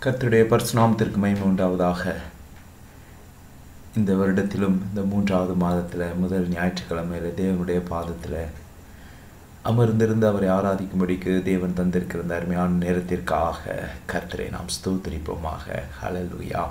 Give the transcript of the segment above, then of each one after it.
கர்த்தருடைய பரிசுநாமத்திற்கு மகிமை உண்டாவதாக இந்த வருடத்திலும் இந்த மூன்றாவது மாதத்தில் முதல் ஞாயிற்றுக்கிழமையில் தேவனுடைய பாதத்தில் அமர்ந்திருந்து அவரை ஆராதிக்கும்படிக்கு தேவன் தந்திருக்கிற இந்த அருமையான நேரத்திற்காக கர்த்தரை நாம் ஸ்தோத்திரிப்போமாக ஹalleluya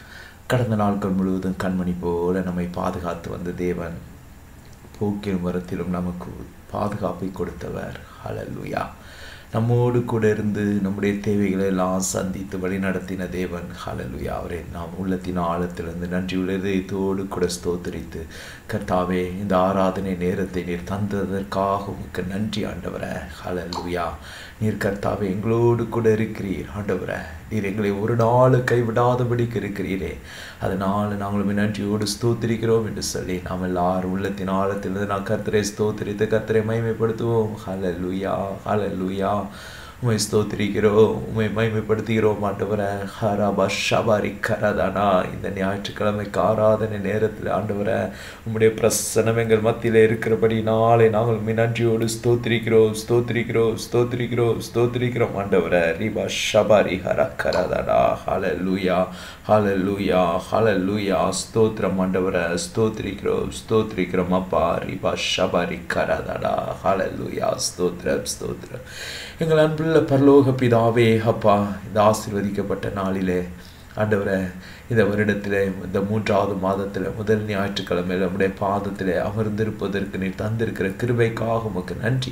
கடந்த நாட்கள் முழுவதும் கண்மணி போல நம்மை பாதுகாத்து வந்த தேவன் போக்கிலும் வரத்திலும் நமக்கு பாதுகாப்பை கொடுத்தவர் ஹalleluya நம்மோடு கூட இருந்து நம்முடைய தேவைகளை எல்லாம் சந்தித்து வழி நடத்தின தேவன் ஹalleluya அவரை நாம் உள்ளத்தின் ஆழத்திலிருந்து நன்றியுள்ள இதயத்தோடு கூட ஸ்தோத்திரித்து கர்த்தாவே இந்த ஆராதனை நேரத்தை நீர் தந்ததற்காக உமக்கு நன்றி ஆண்டவரே ஹalleluya நீர் கர்த்தாவே எங்களோடு கூட இருக்கிறீர் ஆண்டவரே நீர் எங்களை ஒரு நாள் கைவிடாதபடிக்கு இருக்கிறீரே அதனால் நாங்களும் நன்றியோடு ஸ்தோத்திரிக்கிறோம் என்று சொல்லி நாம் எல்லாரும் உள்ளத்தின் ஆழத்திலிருந்து நான் கர்த்தரை ஸ்தோத்திரித்து கர்த்தரை மகிமைப்படுத்துவோம் ஹalleluya ஹalleluya உமை ஸ்தோத்திரிக்கிறோம் உமை மகிமைப்படுத்துகிறோம் ஆண்டவரை ஹரபா ஷபாரி கரதானா இந்த ஞாயிற்றுக்கிழமைக்கு ஆராதனை நேரத்தில் ஆண்டவரை உம்முடைய பிரசனம் எங்கள் மத்தியில் இருக்கிறபடி நாளை நாங்கள் உம்மை நன்றியோடு ஸ்தோத்திரிக்கிறோம் ஸ்தோத்திரிக்கிறோம் ஸ்தோத்திரிக்கிறோம் ஸ்தோத்திரிக்கிறோம் ஆண்டவரை ரிபா ஷபாரி ஹர கரதானா ஹalleluya ஹalleluya ஹalleluya ஸ்தோத்திரம் ஆண்டவரை ஸ்தோத்திரிக்கிறோம் ஸ்தோத்திரிக்கிறோம் அப்பா ரிபா ஷபாரி கரதானா ஹalleluya ஸ்தோத்திரம் ஸ்தோத்திரம் எங்கள் அன்புள்ள பரலோக பிதாவே அப்பா இந்த ஆசீர்வதிக்கப்பட்ட நாளிலே ஆண்டவரை இந்த வருடத்தில் இந்த மூன்றாவது மாதத்தில் முதல் ஞாயிற்றுக்கிழமையில் நம்முடைய பாதத்தில் அமர்ந்திருப்பதற்கு நீர் தந்திருக்கிற கிருபைக்காக உமக்கு நன்றி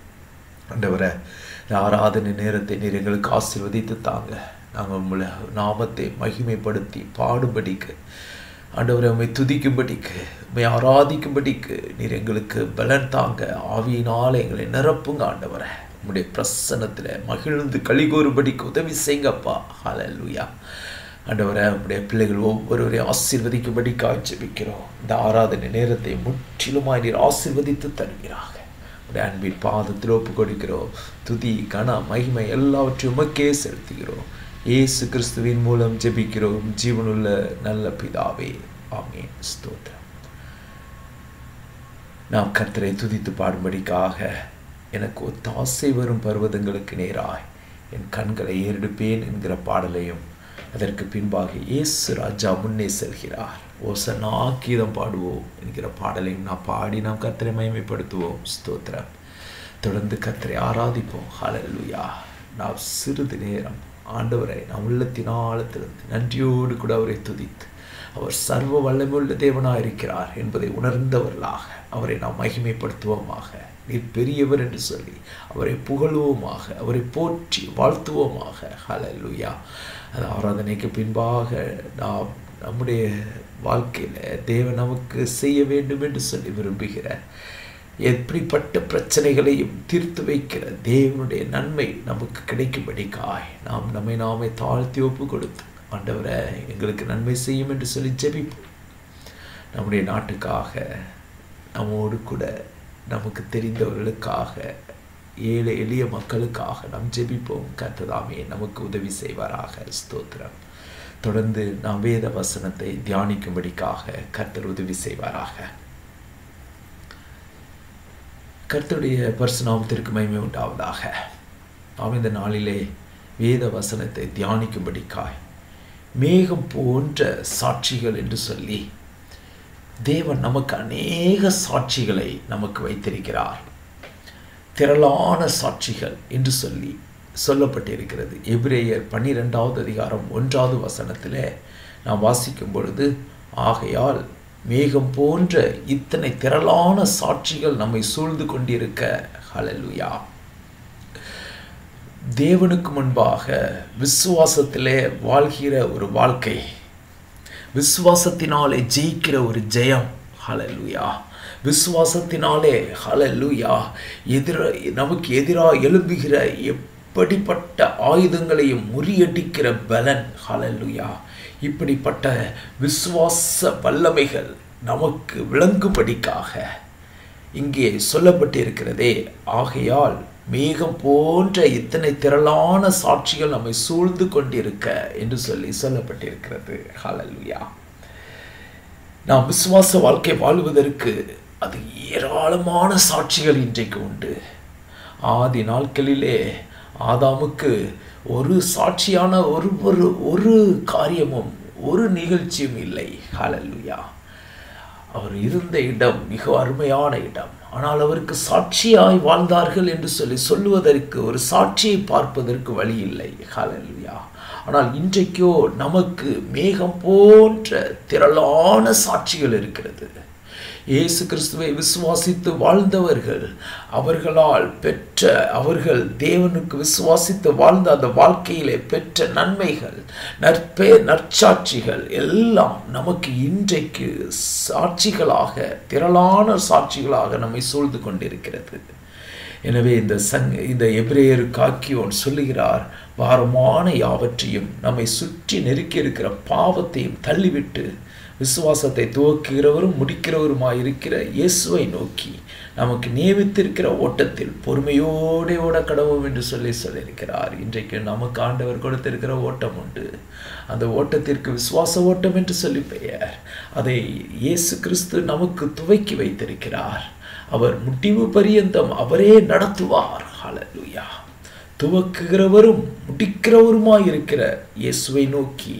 ஆண்டவரை இந்த ஆராதனை நேரத்தை நீர் எங்களுக்கு ஆசீர்வதித்து தாங்க நாங்கள் உங்களை நாமத்தை மகிமைப்படுத்தி பாடுபடிக்கு ஆண்டவரை உண்மை துதிக்கும்படிக்கு உண்மை ஆராதிக்கும்படிக்கு நீர் எங்களுக்கு பலன் தாங்க ஆவியினால் எங்களை நிரப்புங்க ஆண்டவரை உம்முடைய பிரசன்னத்தில் மகிழ்ந்து கலிகூறுபடிக்கு உதவி செய்யுங்கப்பா ஹalleluya ஆண்டவரை உம்முடைய பிள்ளைகள் ஒவ்வொருவரையும் ஆசீர்வதிக்கும்படிக்காக ஜெபிக்கிறோம் இந்த ஆராதனை நேரத்தை முற்றிலுமாய் நீர் ஆசீர்வதித்து தருகிறாங்க உடைய அன்பின் பாதத்தில் ஒப்பு கொடுக்கிறோம் துதி கன மகிமை எல்லாவற்றையும் உமக்கே செலுத்துகிறோம் இயேசு கிறிஸ்துவின் மூலம் ஜெபிக்கிறோம் ஜீவனுள்ள நல்ல பிதாவே ஆமீன் ஸ்தோத்திரம் நாம் கர்த்தரை துதித்து பாடும்படிக்காக எனக்கு ஒத்தாசை வரும் பர்வதங்களுக்கு நேராய் என் கண்களை ஏறெடுப்பேன் என்கிற பாடலையும் அதற்கு பின்பாக இயேசு ராஜா முன்னே செல்கிறார் ஓசனா கீதம் பாடுவோம் என்கிற பாடலையும் நான் பாடி நாம் கர்த்தரை மயமைப்படுத்துவோம் ஸ்தோத்திரம் தொடர்ந்து கர்த்தரை ஆராதிப்போம் ஹalleluya நாம் சிறிது நேரம் ஆண்டவரை நாம் உள்ளத்தின் ஆழத்திலிருந்து நன்றியோடு கூட அவரை துதித்து அவர் சர்வ வல்லமுள்ள தேவனாக இருக்கிறார் என்பதை உணர்ந்தவர்களாக அவரை நாம் மகிமைப்படுத்துவோமாக நீர் பெரியவர் என்று சொல்லி அவரை புகழுவோமாக அவரை போற்றி வாழ்த்துவோமாக ஹalleluya அது ஆராதனைக்கு பின்பாக நாம் நம்முடைய வாழ்க்கையில் தேவன் நமக்கு செய்ய வேண்டும் என்று சொல்லி விரும்புகிற எப்படிப்பட்ட பிரச்சனைகளையும் தீர்த்து வைக்கிற தேவனுடைய நன்மை நமக்கு கிடைக்கும்படிக்காய் நாம் நம்மை நாமே தாழ்த்தி ஒப்பு கொடுத்து ஆண்டவரை எங்களுக்கு நன்மை செய்யும் என்று சொல்லி ஜெபிப்போம் நம்முடைய நாட்டுக்காக நம்மோடு கூட நமக்கு தெரிந்தவர்களுக்காக ஏழை எளிய மக்களுக்காக நாம் ஜெபிப்போம் கர்த்ததாமே நமக்கு உதவி செய்வாராக ஸ்தோத்திரம் தொடர்ந்து நாம் வேத வசனத்தை தியானிக்கும்படிக்காக கர்த்தர் உதவி செய்வாராக கர்த்தருடைய பரிசுநாமத்திற்கு மகிமை உண்டாவதாக நாம் இந்த நாளிலே வேத வசனத்தை தியானிக்கும்படிக்காய் மேகம் போன்ற சாட்சிகள் என்று சொல்லி தேவன் நமக்கு அநேக சாட்சிகளை நமக்கு வைத்திருக்கிறார் திரளான சாட்சிகள் என்று சொல்லி சொல்லப்பட்டிருக்கிறது எபிரேயர் பன்னிரெண்டாவது அதிகாரம் ஒன்றாவது வசனத்தில் நாம் வாசிக்கும் பொழுது ஆகையால் மேகம் போன்ற இத்தனை திரளான சாட்சிகள் நம்மை சூழ்ந்து கொண்டிருக்க ஹலலுயா தேவனுக்கு முன்பாக விசுவாசத்திலே வாழ்கிற ஒரு வாழ்க்கை விசுவாசத்தினாலே ஜெயிக்கிற ஒரு ஜெயம் ஹலலுயா விசுவாசத்தினாலே ஹலலுயா எதிர நமக்கு எதிராக எழும்புகிற எப்படிப்பட்ட ஆயுதங்களையும் முறியடிக்கிற பலன் ஹலலுயா இப்படிப்பட்ட விசுவாச வல்லமைகள் நமக்கு விளங்கும்படிக்காக இங்கே சொல்லப்பட்டிருக்கிறதே ஆகையால் மேகம் போன்ற இத்தனை திரளான சாட்சிகள் நம்மை சூழ்ந்து கொண்டிருக்க என்று சொல்லி சொல்லப்பட்டிருக்கிறது ஹalleluya நாம் விசுவாச வாழ்க்கை வாழ்வதற்கு அது ஏராளமான சாட்சிகள் இன்றைக்கு உண்டு ஆதி நாட்களிலே ஆதாமுக்கு ஒரு சாட்சியான ஒரு ஒரு ஒரு காரியமும் ஒரு நிகழ்ச்சியும் இல்லை ஹalleluya அவர் இருந்த இடம் மிக அருமையான இடம் ஆனால் அவருக்கு சாட்சியாய் வாழ்ந்தார்கள் என்று சொல்லி சொல்லுவதற்கு ஒரு சாட்சியை பார்ப்பதற்கு வழி இல்லை ஹalleluya ஆனால் இன்றைக்கோ நமக்கு மேகம் போன்ற திரளான சாட்சிகள் இருக்கிறது இயேசு கிறிஸ்துவை விசுவாசித்து வாழ்ந்தவர்கள் அவர்களால் பெற்ற அவர்கள் தேவனுக்கு விசுவாசித்து வாழ்ந்த அந்த வாழ்க்கையிலே பெற்ற நன்மைகள் நற்பே நற்சாட்சிகள் எல்லாம் நமக்கு இன்றைக்கு சாட்சிகளாக திரளான சாட்சிகளாக நம்மை சூழ்ந்து கொண்டிருக்கிறது எனவே இந்த சங் இந்த எபிரேயரு காக்கியோன் சொல்லுகிறார் பாரமான யாவற்றையும் நம்மை சுற்றி நெருக்கி இருக்கிற பாவத்தையும் தள்ளிவிட்டு விசுவாசத்தை துவக்குகிறவரும் முடிக்கிறவருமாய் இருக்கிற இயேசுவை நோக்கி நமக்கு நியமித்திருக்கிற ஓட்டத்தில் பொறுமையோடு ஓட கடவுள் என்று சொல்லி சொல்லியிருக்கிறார் இன்றைக்கு நமக்கு ஆண்டவர் கொடுத்திருக்கிற ஓட்டம் உண்டு அந்த ஓட்டத்திற்கு விசுவாச ஓட்டம் என்று சொல்லி பெயர் அதை இயேசு கிறிஸ்து நமக்கு துவக்கி வைத்திருக்கிறார் அவர் முடிவு பரியந்தம் அவரே நடத்துவார் ஹalleluya துவக்குகிறவரும் முடிக்கிறவருமாய் இருக்கிற இயேசுவை நோக்கி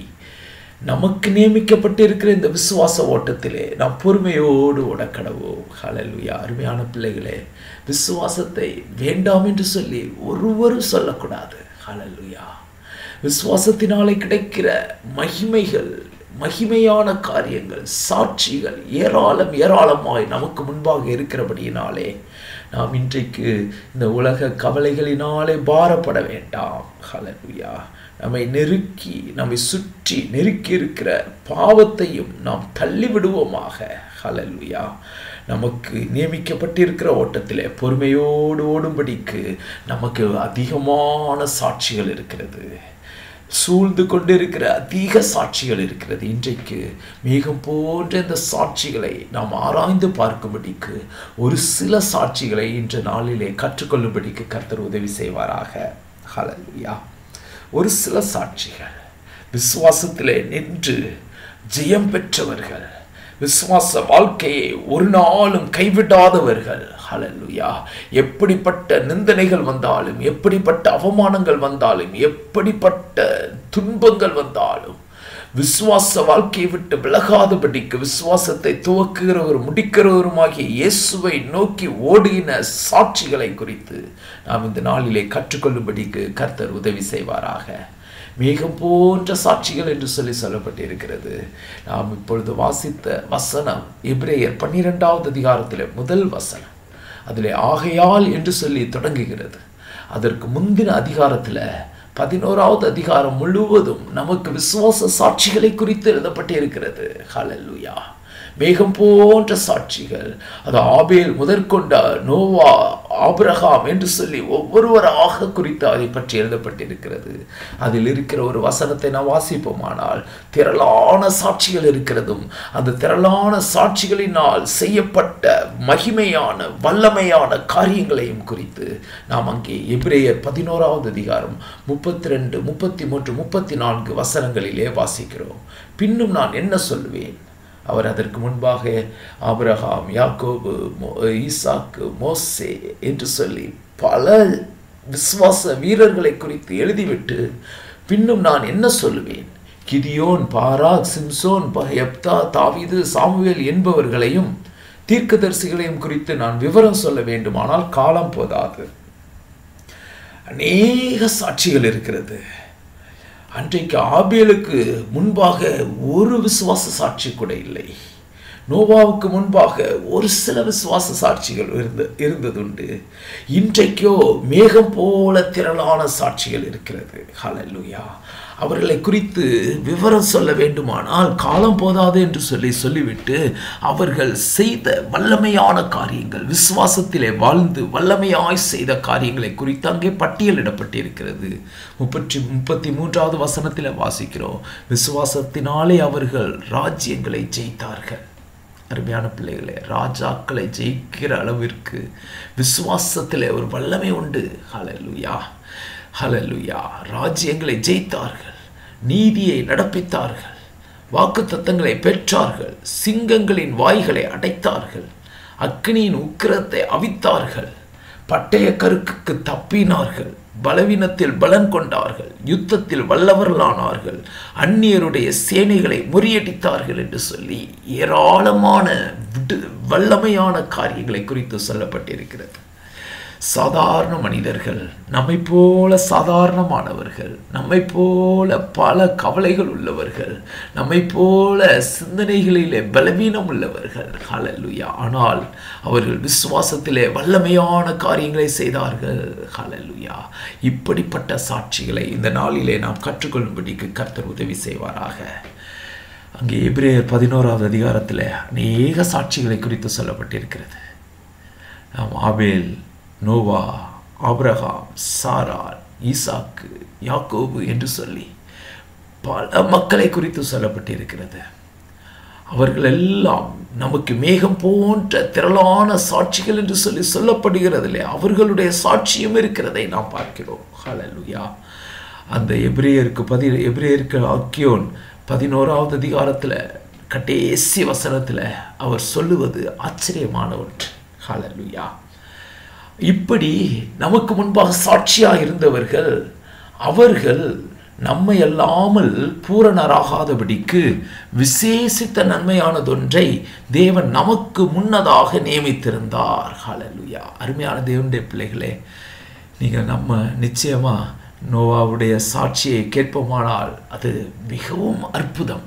நமக்கு நியமிக்கப்பட்டிருக்கிற இந்த விசுவாச ஓட்டத்திலே நாம் பொறுமையோடு ஓடக்கடவோம் ஹalleluya அருமையான பிள்ளைகளே விசுவாசத்தை வேண்டாம் என்று சொல்லி ஒருவரும் சொல்லக்கூடாது ஹalleluya விசுவாசத்தினாலே கிடைக்கிற மகிமைகள் மகிமையான காரியங்கள் சாட்சிகள் ஏராளம் ஏராளமாய் நமக்கு முன்பாக இருக்கிறபடியினாலே நாம் இன்றைக்கு இந்த உலக கவலைகளினாலே பாரப்பட வேண்டாம் ஹalleluya நம்மை நெருக்கி நம்மை சுற்றி நெருக்கி இருக்கிற பாவத்தையும் நாம் தள்ளி விடுவோமாக ஹalleluya நமக்கு நியமிக்கப்பட்டிருக்கிற ஓட்டத்திலே பொறுமையோடு ஓடும்படிக்கு நமக்கு அதிகமான சாட்சிகள் இருக்கிறது சூழ்ந்து கொண்டிருக்கிற அதிக சாட்சிகள் இருக்கிறது இன்றைக்கு மேகம் போன்ற இந்த சாட்சிகளை நாம் ஆராய்ந்து பார்க்கும்படிக்கு ஒரு சில சாட்சிகளை இன்று நாளிலே கற்றுக்கொள்ளும்படிக்கு கர்த்தர் உதவி செய்வாராக ஹalleluya ஒரு சில சாட்சிகள் விசுவாசத்திலே நின்று ஜெயம் பெற்றவர்கள் விசுவாச வாழ்க்கையை ஒரு நாளும் கைவிடாதவர்கள் ஹalleluya எப்படிப்பட்ட நிந்தனைகள் வந்தாலும் எப்படிப்பட்ட அவமானங்கள் வந்தாலும் எப்படிப்பட்ட துன்பங்கள் வந்தாலும் விசுவாச வாழ்க்கையை விட்டு விலகாதபடிக்கு விசுவாசத்தை துவக்குகிறவர் முடிக்கிறவருமாகிய இயேசுவை நோக்கி ஓடின சாட்சிகளை குறித்து நாம் இந்த நாளிலே கற்றுக்கொள்ளும்படிக்கு கர்த்தர் உதவி செய்வாராக மேகம் போன்ற சாட்சிகள் என்று சொல்லி சொல்லப்பட்டிருக்கிறது நாம் இப்பொழுது வாசித்த வசனம் எபிரேயர் பன்னிரெண்டாவது அதிகாரத்திலே முதல் வசனம் அதிலே ஆகையால் என்று சொல்லி தொடங்குகிறது அதற்கு முந்தின அதிகாரத்தில் பதினோராவது அதிகாரம் முழுவதும் நமக்கு விசுவாச சாட்சிகளை குறித்து எழுதப்பட்டிருக்கிறது ஹalleluya மேகம் போன்ற சாட்சிகள் அது ஆபேல் முதற்கொண்ட நோவா ஆபிரகாம் என்று சொல்லி ஒவ்வொருவராக குறித்து அதை பற்றி எழுதப்பட்டிருக்கிறது அதில் இருக்கிற ஒரு வசனத்தை நாம் வாசிப்போமானால் திரளான சாட்சிகள் இருக்கிறதும் அந்த திரளான சாட்சிகளினால் செய்யப்பட்ட மகிமையான வல்லமையான காரியங்களையும் குறித்து நாம் அங்கே எபிரேயர் பதினோராவது அதிகாரம் முப்பத்தி ரெண்டு முப்பத்தி மூன்று முப்பத்தி நான்கு வசனங்களிலே வாசிக்கிறோம் பின்னும் நான் என்ன சொல்வேன் அவர் அதற்கு முன்பாக ஆபிரகாம் யாக்கோபு மோ- ஈசாக்கு மோசே என்று சொல்லி பல விசுவாச வீரர்களை குறித்து எழுதிவிட்டு பின்னும் நான் என்ன சொல்லுவேன் கிதியோன் பாராக் சிம்சோன் ப- எப்தா தாவீது சாமுவேல் என்பவர்களையும் தீர்க்கதரிசிகளையும் குறித்து நான் விவரம் சொல்ல வேண்டுமானால் காலம் போதாது அநேக சாட்சிகள் இருக்கிறது அன்றைக்கு ஆபேலுக்கு முன்பாக ஒரு விசுவாச சாட்சி கூட இல்லை நோவாவுக்கு முன்பாக ஒரு சில விசுவாச சாட்சிகள் இருந்த இருந்ததுண்டு இன்றைக்கோ மேகம் போல திரளான சாட்சிகள் இருக்கிறது ஹalleluya அவர்களை குறித்து விவரம் சொல்ல வேண்டுமானால் காலம் போதாது என்று சொல்லி சொல்லிவிட்டு அவர்கள் செய்த வல்லமையான காரியங்கள் விசுவாசத்திலே வாழ்ந்து வல்லமையாய் செய்த காரியங்களை குறித்து அங்கே பட்டியலிடப்பட்டிருக்கிறது முப்பத்தி முப்பத்தி மூன்றாவது வசனத்தில் வாசிக்கிறோம் விசுவாசத்தினாலே அவர்கள் ராஜ்யங்களை ஜெயித்தார்கள் அருமையான பிள்ளைகளே ராஜாக்களை ஜெயிக்கிற அளவிற்கு விசுவாசத்திலே ஒரு வல்லமை உண்டு ஹalleluya ஹalleluya ராஜ்யங்களை ஜெயித்தார்கள் நீதியை நடப்பித்தார்கள் வாக்குத்தத்தங்களை பெற்றார்கள் சிங்கங்களின் வாய்களை அடைத்தார்கள் அக்னியின் உக்கிரத்தை அவித்தார்கள் பட்டய கருக்குக்கு தப்பினார்கள் பலவீனத்தில் பலன் கொண்டார்கள் யுத்தத்தில் வல்லவர்களானார்கள் அந்நியருடைய சேனைகளை முறியடித்தார்கள் என்று சொல்லி ஏராளமான விடு- வல்லமையான காரியங்களை குறித்து சொல்லப்பட்டிருக்கிறது சாதாரண மனிதர்கள் நம்மை போல சாதாரணமானவர்கள் நம்மை போல பல கவலைகள் உள்ளவர்கள் நம்மை போல சிந்தனைகளிலே பலவீனம் உள்ளவர்கள் ஹalleluya ஆனால் அவர்கள் விசுவாசத்திலே வல்லமையான காரியங்களை செய்தார்கள் ஹalleluya இப்படிப்பட்ட சாட்சிகளை இந்த நாளிலே நாம் கற்றுக்கொள்ளும்படிக்கு கர்த்தர் உதவி செய்வாராக அங்கே எபிரேயர் பதினோராவது அதிகாரத்தில் அநேக சாட்சிகளை குறித்து சொல்லப்பட்டிருக்கிறது நாம் ஆபேல் நோவா ஆபிரகாம் சாரால் ஈசாக்கு யாக்கோபு என்று சொல்லி பல மக்களை குறித்து சொல்லப்பட்டிருக்கிறது அவர்கள் எல்லாம் நமக்கு மேகம் போன்ற திரளான சாட்சிகள் என்று சொல்லி சொல்லப்படுகிறதில்லே அவர்களுடைய சாட்சியும் இருக்கிறதை நாம் பார்க்கிறோம் ஹalleluya அந்த எபிரேயருக்கு பதி எபிரேயருக்கு அக்கியோன் பதினோராவது அதிகாரத்தில் கடைசி வசனத்தில் அவர் சொல்லுவது ஆச்சரியமான ஒன்று ஹalleluya இப்படி நமக்கு முன்பாக சாட்சியாக இருந்தவர்கள் அவர்கள் நம்மை அல்லாமல் பூரணராகாதபடிக்கு விசேஷித்த நன்மையானதொன்றை தேவன் நமக்கு முன்னதாக நியமித்திருந்தார் ஹalleluya அருமையான தேவனுடைய பிள்ளைகளே நீங்கள் நம்ம நிச்சயமா நோவாவுடைய சாட்சியை கேட்போமானால் அது மிகவும் அற்புதம்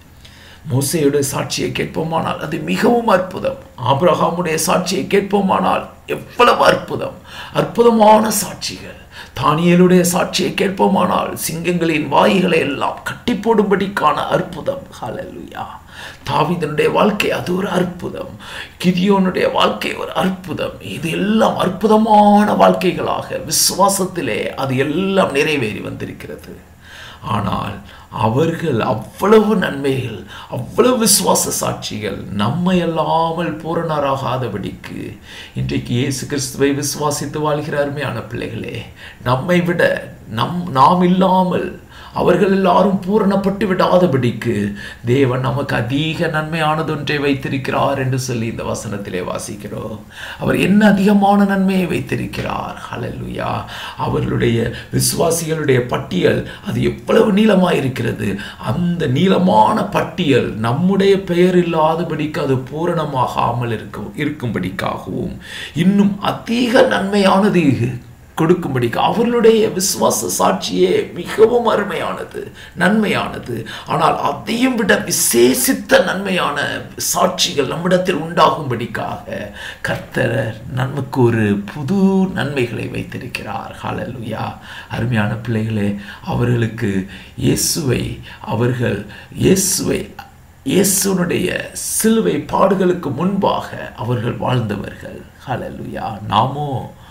மோசையுடைய சாட்சியை கேட்போமானால் அது மிகவும் அற்புதம் ஆபிரகாமுடைய சாட்சியை கேட்போமானால் எவ்வளவு அற்புதம் அற்புதமான சாட்சிகள் தானியலுடைய சாட்சியை கேட்போமானால் சிங்கங்களின் வாய்களை எல்லாம் கட்டி போடும்படிக்கான அற்புதம் ஹalleluya தாவீதனுடைய வாழ்க்கை அது ஒரு அற்புதம் கிதியோனுடைய வாழ்க்கை ஒரு அற்புதம் இது எல்லாம் அற்புதமான வாழ்க்கைகளாக விசுவாசத்திலே அது எல்லாம் நிறைவேறி வந்திருக்கிறது ஆனால் அவர்கள் அவ்வளவு நன்மைகள் அவ்வளவு விசுவாச சாட்சிகள் நம்மை அல்லாமல் பூரணராகாதபடிக்கு இன்றைக்கு இயேசு கிறிஸ்துவை விசுவாசித்து வாழ்கிற அருமையான பிள்ளைகளே நம்மை விட நம் நாம் இல்லாமல் அவர்கள் எல்லாரும் பூரணப்பட்டு விடாதபடிக்கு தேவன் நமக்கு அதிக நன்மையானதொன்றை வைத்திருக்கிறார் என்று சொல்லி இந்த வசனத்திலே வாசிக்கிறோம் அவர் என்ன அதிகமான நன்மையை வைத்திருக்கிறார் ஹalleluya அவர்களுடைய விசுவாசிகளுடைய பட்டியல் அது எவ்வளவு நீளமாக இருக்கிறது அந்த நீளமான பட்டியல் நம்முடைய பெயர் இல்லாதபடிக்கு அது பூரணமாகாமல் இருக்கும் இருக்கும்படிக்காகவும் இன்னும் அதிக நன்மையானது கொடுக்கும்படிக்கு அவர்களுடைய விசுவாச சாட்சியே மிகவும் அருமையானது நன்மையானது ஆனால் அதையும் விட விசேஷித்த நன்மையான சாட்சிகள் நம்மிடத்தில் உண்டாகும்படிக்காக கர்த்தர் நமக்கு ஒரு புது நன்மைகளை வைத்திருக்கிறார் ஹalleluya அருமையான பிள்ளைகளே அவர்களுக்கு இயேசுவை அவர்கள் இயேசுவை இயேசுனுடைய சிலுவை பாடுகளுக்கு முன்பாக அவர்கள் வாழ்ந்தவர்கள் ஹalleluya நாமோ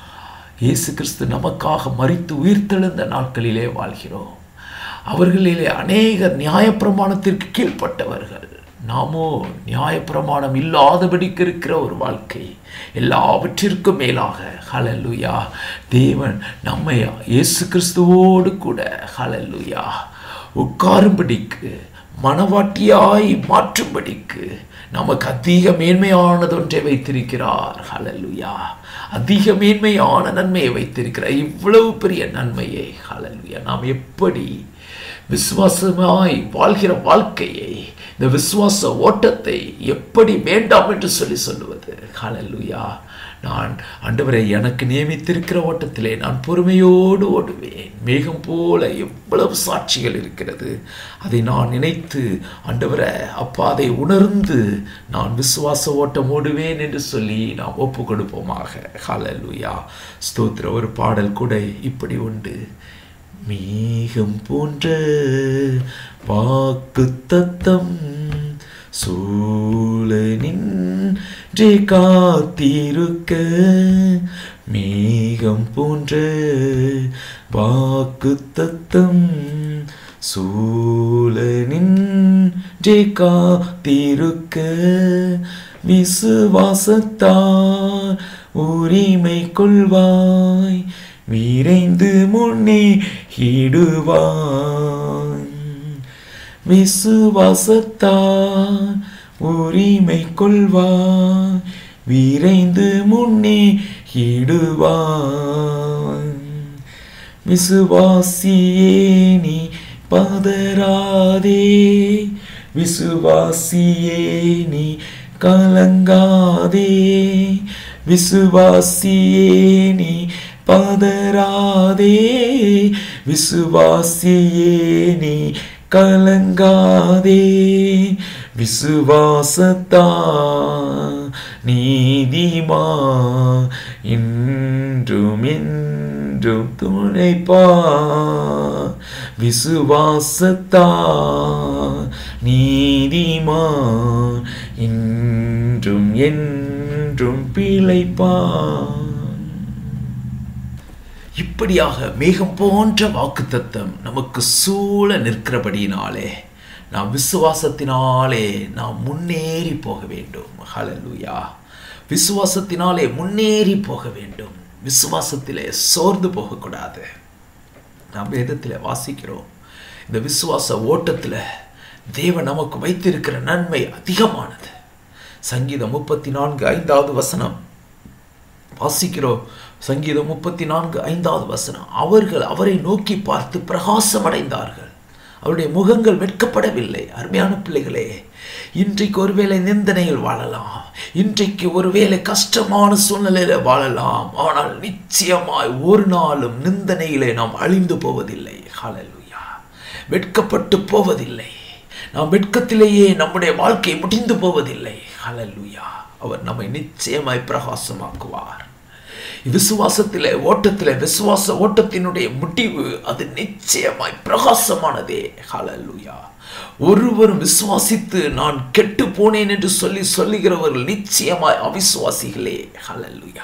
இயேசு கிறிஸ்து நமக்காக மரித்து உயிர்த்தெழுந்த நாட்களிலே வாழ்கிறோம் அவர்களிலே அநேகர் நியாயப்பிரமாணத்திற்கு கீழ்ப்பட்டவர்கள் நாமோ நியாயப்பிரமாணம் இல்லாதபடிக்கு இருக்கிற ஒரு வாழ்க்கை எல்லாவற்றிற்கும் மேலாக ஹalleluya தேவன் நம்மை இயேசு கிறிஸ்துவோடு கூட ஹalleluya உட்காரும்படிக்கு மனவாட்டியாய் மாற்றும்படிக்கு நமக்கு அதிக மேன்மையானதொன்றை வைத்திருக்கிறார் ஹalleluya அதிக மேன்மையான நன்மையை வைத்திருக்கிறார் இவ்வளவு பெரிய நன்மையை ஹalleluya நாம் எப்படி விசுவாசமாய் வாழ்கிற வாழ்க்கையை இந்த விசுவாச ஓட்டத்தை எப்படி வேண்டாம் என்று சொல்லி சொல்லுவது ஹalleluya நான் ஆண்டவரை எனக்கு நியமித்திருக்கிற ஓட்டத்திலே நான் பொறுமையோடு ஓடுவேன் மேகம் போல எவ்வளவு சாட்சிகள் இருக்கிறது அதை நான் நினைத்து ஆண்டவரை அப்பா அதை உணர்ந்து நான் விசுவாச ஓட்டம் ஓடுவேன் என்று சொல்லி நாம் ஒப்பு கொடுப்போமாக ஹalleluya ஸ்தோத்திர ஒரு பாடல் கூட இப்படி உண்டு மேகம் போன்ற வாக்கு தத்தம் சூழனின்றே காத்திருக்க மேகம் போன்ற வாக்கு தத்தம் சூழனின்றே காத்திருக்க விசுவாசத்தால் உரிமை கொள்வாய் விரைந்து முன்னே இடுவான் விசுவாசத்தால் உரிமை கொள்வான் விரைந்து முன்னே இடுவான் விசுவாசியே நீ பதறாதே விசுவாசியே நீ கலங்காதே விசுவாசியே நீ பதறாதே விசுவாசியே நீ கலங்காதே விசுவாசத்தா நீதிமா இன்றும் என்றும் துணைப்பா விசுவாசத்தா நீதிமா இன்றும் என்றும் பிழைப்பான் இப்படியாக மேகம் போன்ற வாக்குத்தத்தம் நமக்கு சூழ நிற்கிறபடியினாலே நாம் விசுவாசத்தினாலே நாம் முன்னேறி போக வேண்டும் ஹalleluya விசுவாசத்தினாலே முன்னேறி போக வேண்டும் விசுவாசத்திலே சோர்ந்து போகக்கூடாது நாம் வேதத்தில் வாசிக்கிறோம் இந்த விசுவாச ஓட்டத்தில் தேவன் நமக்கு வைத்திருக்கிற நன்மை அதிகமானது சங்கீதம் முப்பத்தி நான்கு ஐந்தாவது வசனம் வாசிக்கிறோம் சங்கீதம் முப்பத்தி நான்கு ஐந்தாவது வசனம் அவர்கள் அவரை நோக்கி பார்த்து பிரகாசம் அடைந்தார்கள் அவருடைய முகங்கள் வெட்கப்படவில்லை அருமையான பிள்ளைகளே இன்றைக்கு ஒருவேளை நிந்தனையில் வாழலாம் இன்றைக்கு ஒருவேளை கஷ்டமான சூழ்நிலையில வாழலாம் ஆனால் நிச்சயமாய் ஒரு நாளும் நிந்தனையிலே நாம் அழிந்து போவதில்லை ஹalleluya வெட்கப்பட்டு போவதில்லை நாம் வெட்கத்திலேயே நம்முடைய வாழ்க்கை முடிந்து போவதில்லை ஹalleluya அவர் நம்மை நிச்சயமாய் பிரகாசமாக்குவார் விசுவாசத்திலே ஓட்டத்திலே விசுவாச ஓட்டத்தினுடைய முடிவு அது நிச்சயமாய் பிரகாசமானதே ஹalleluya ஒருவரும் விசுவாசித்து நான் கெட்டு போனேன் என்று சொல்லி சொல்லுகிறவர்கள் நிச்சயமாய் அவிசுவாசிகளே ஹalleluya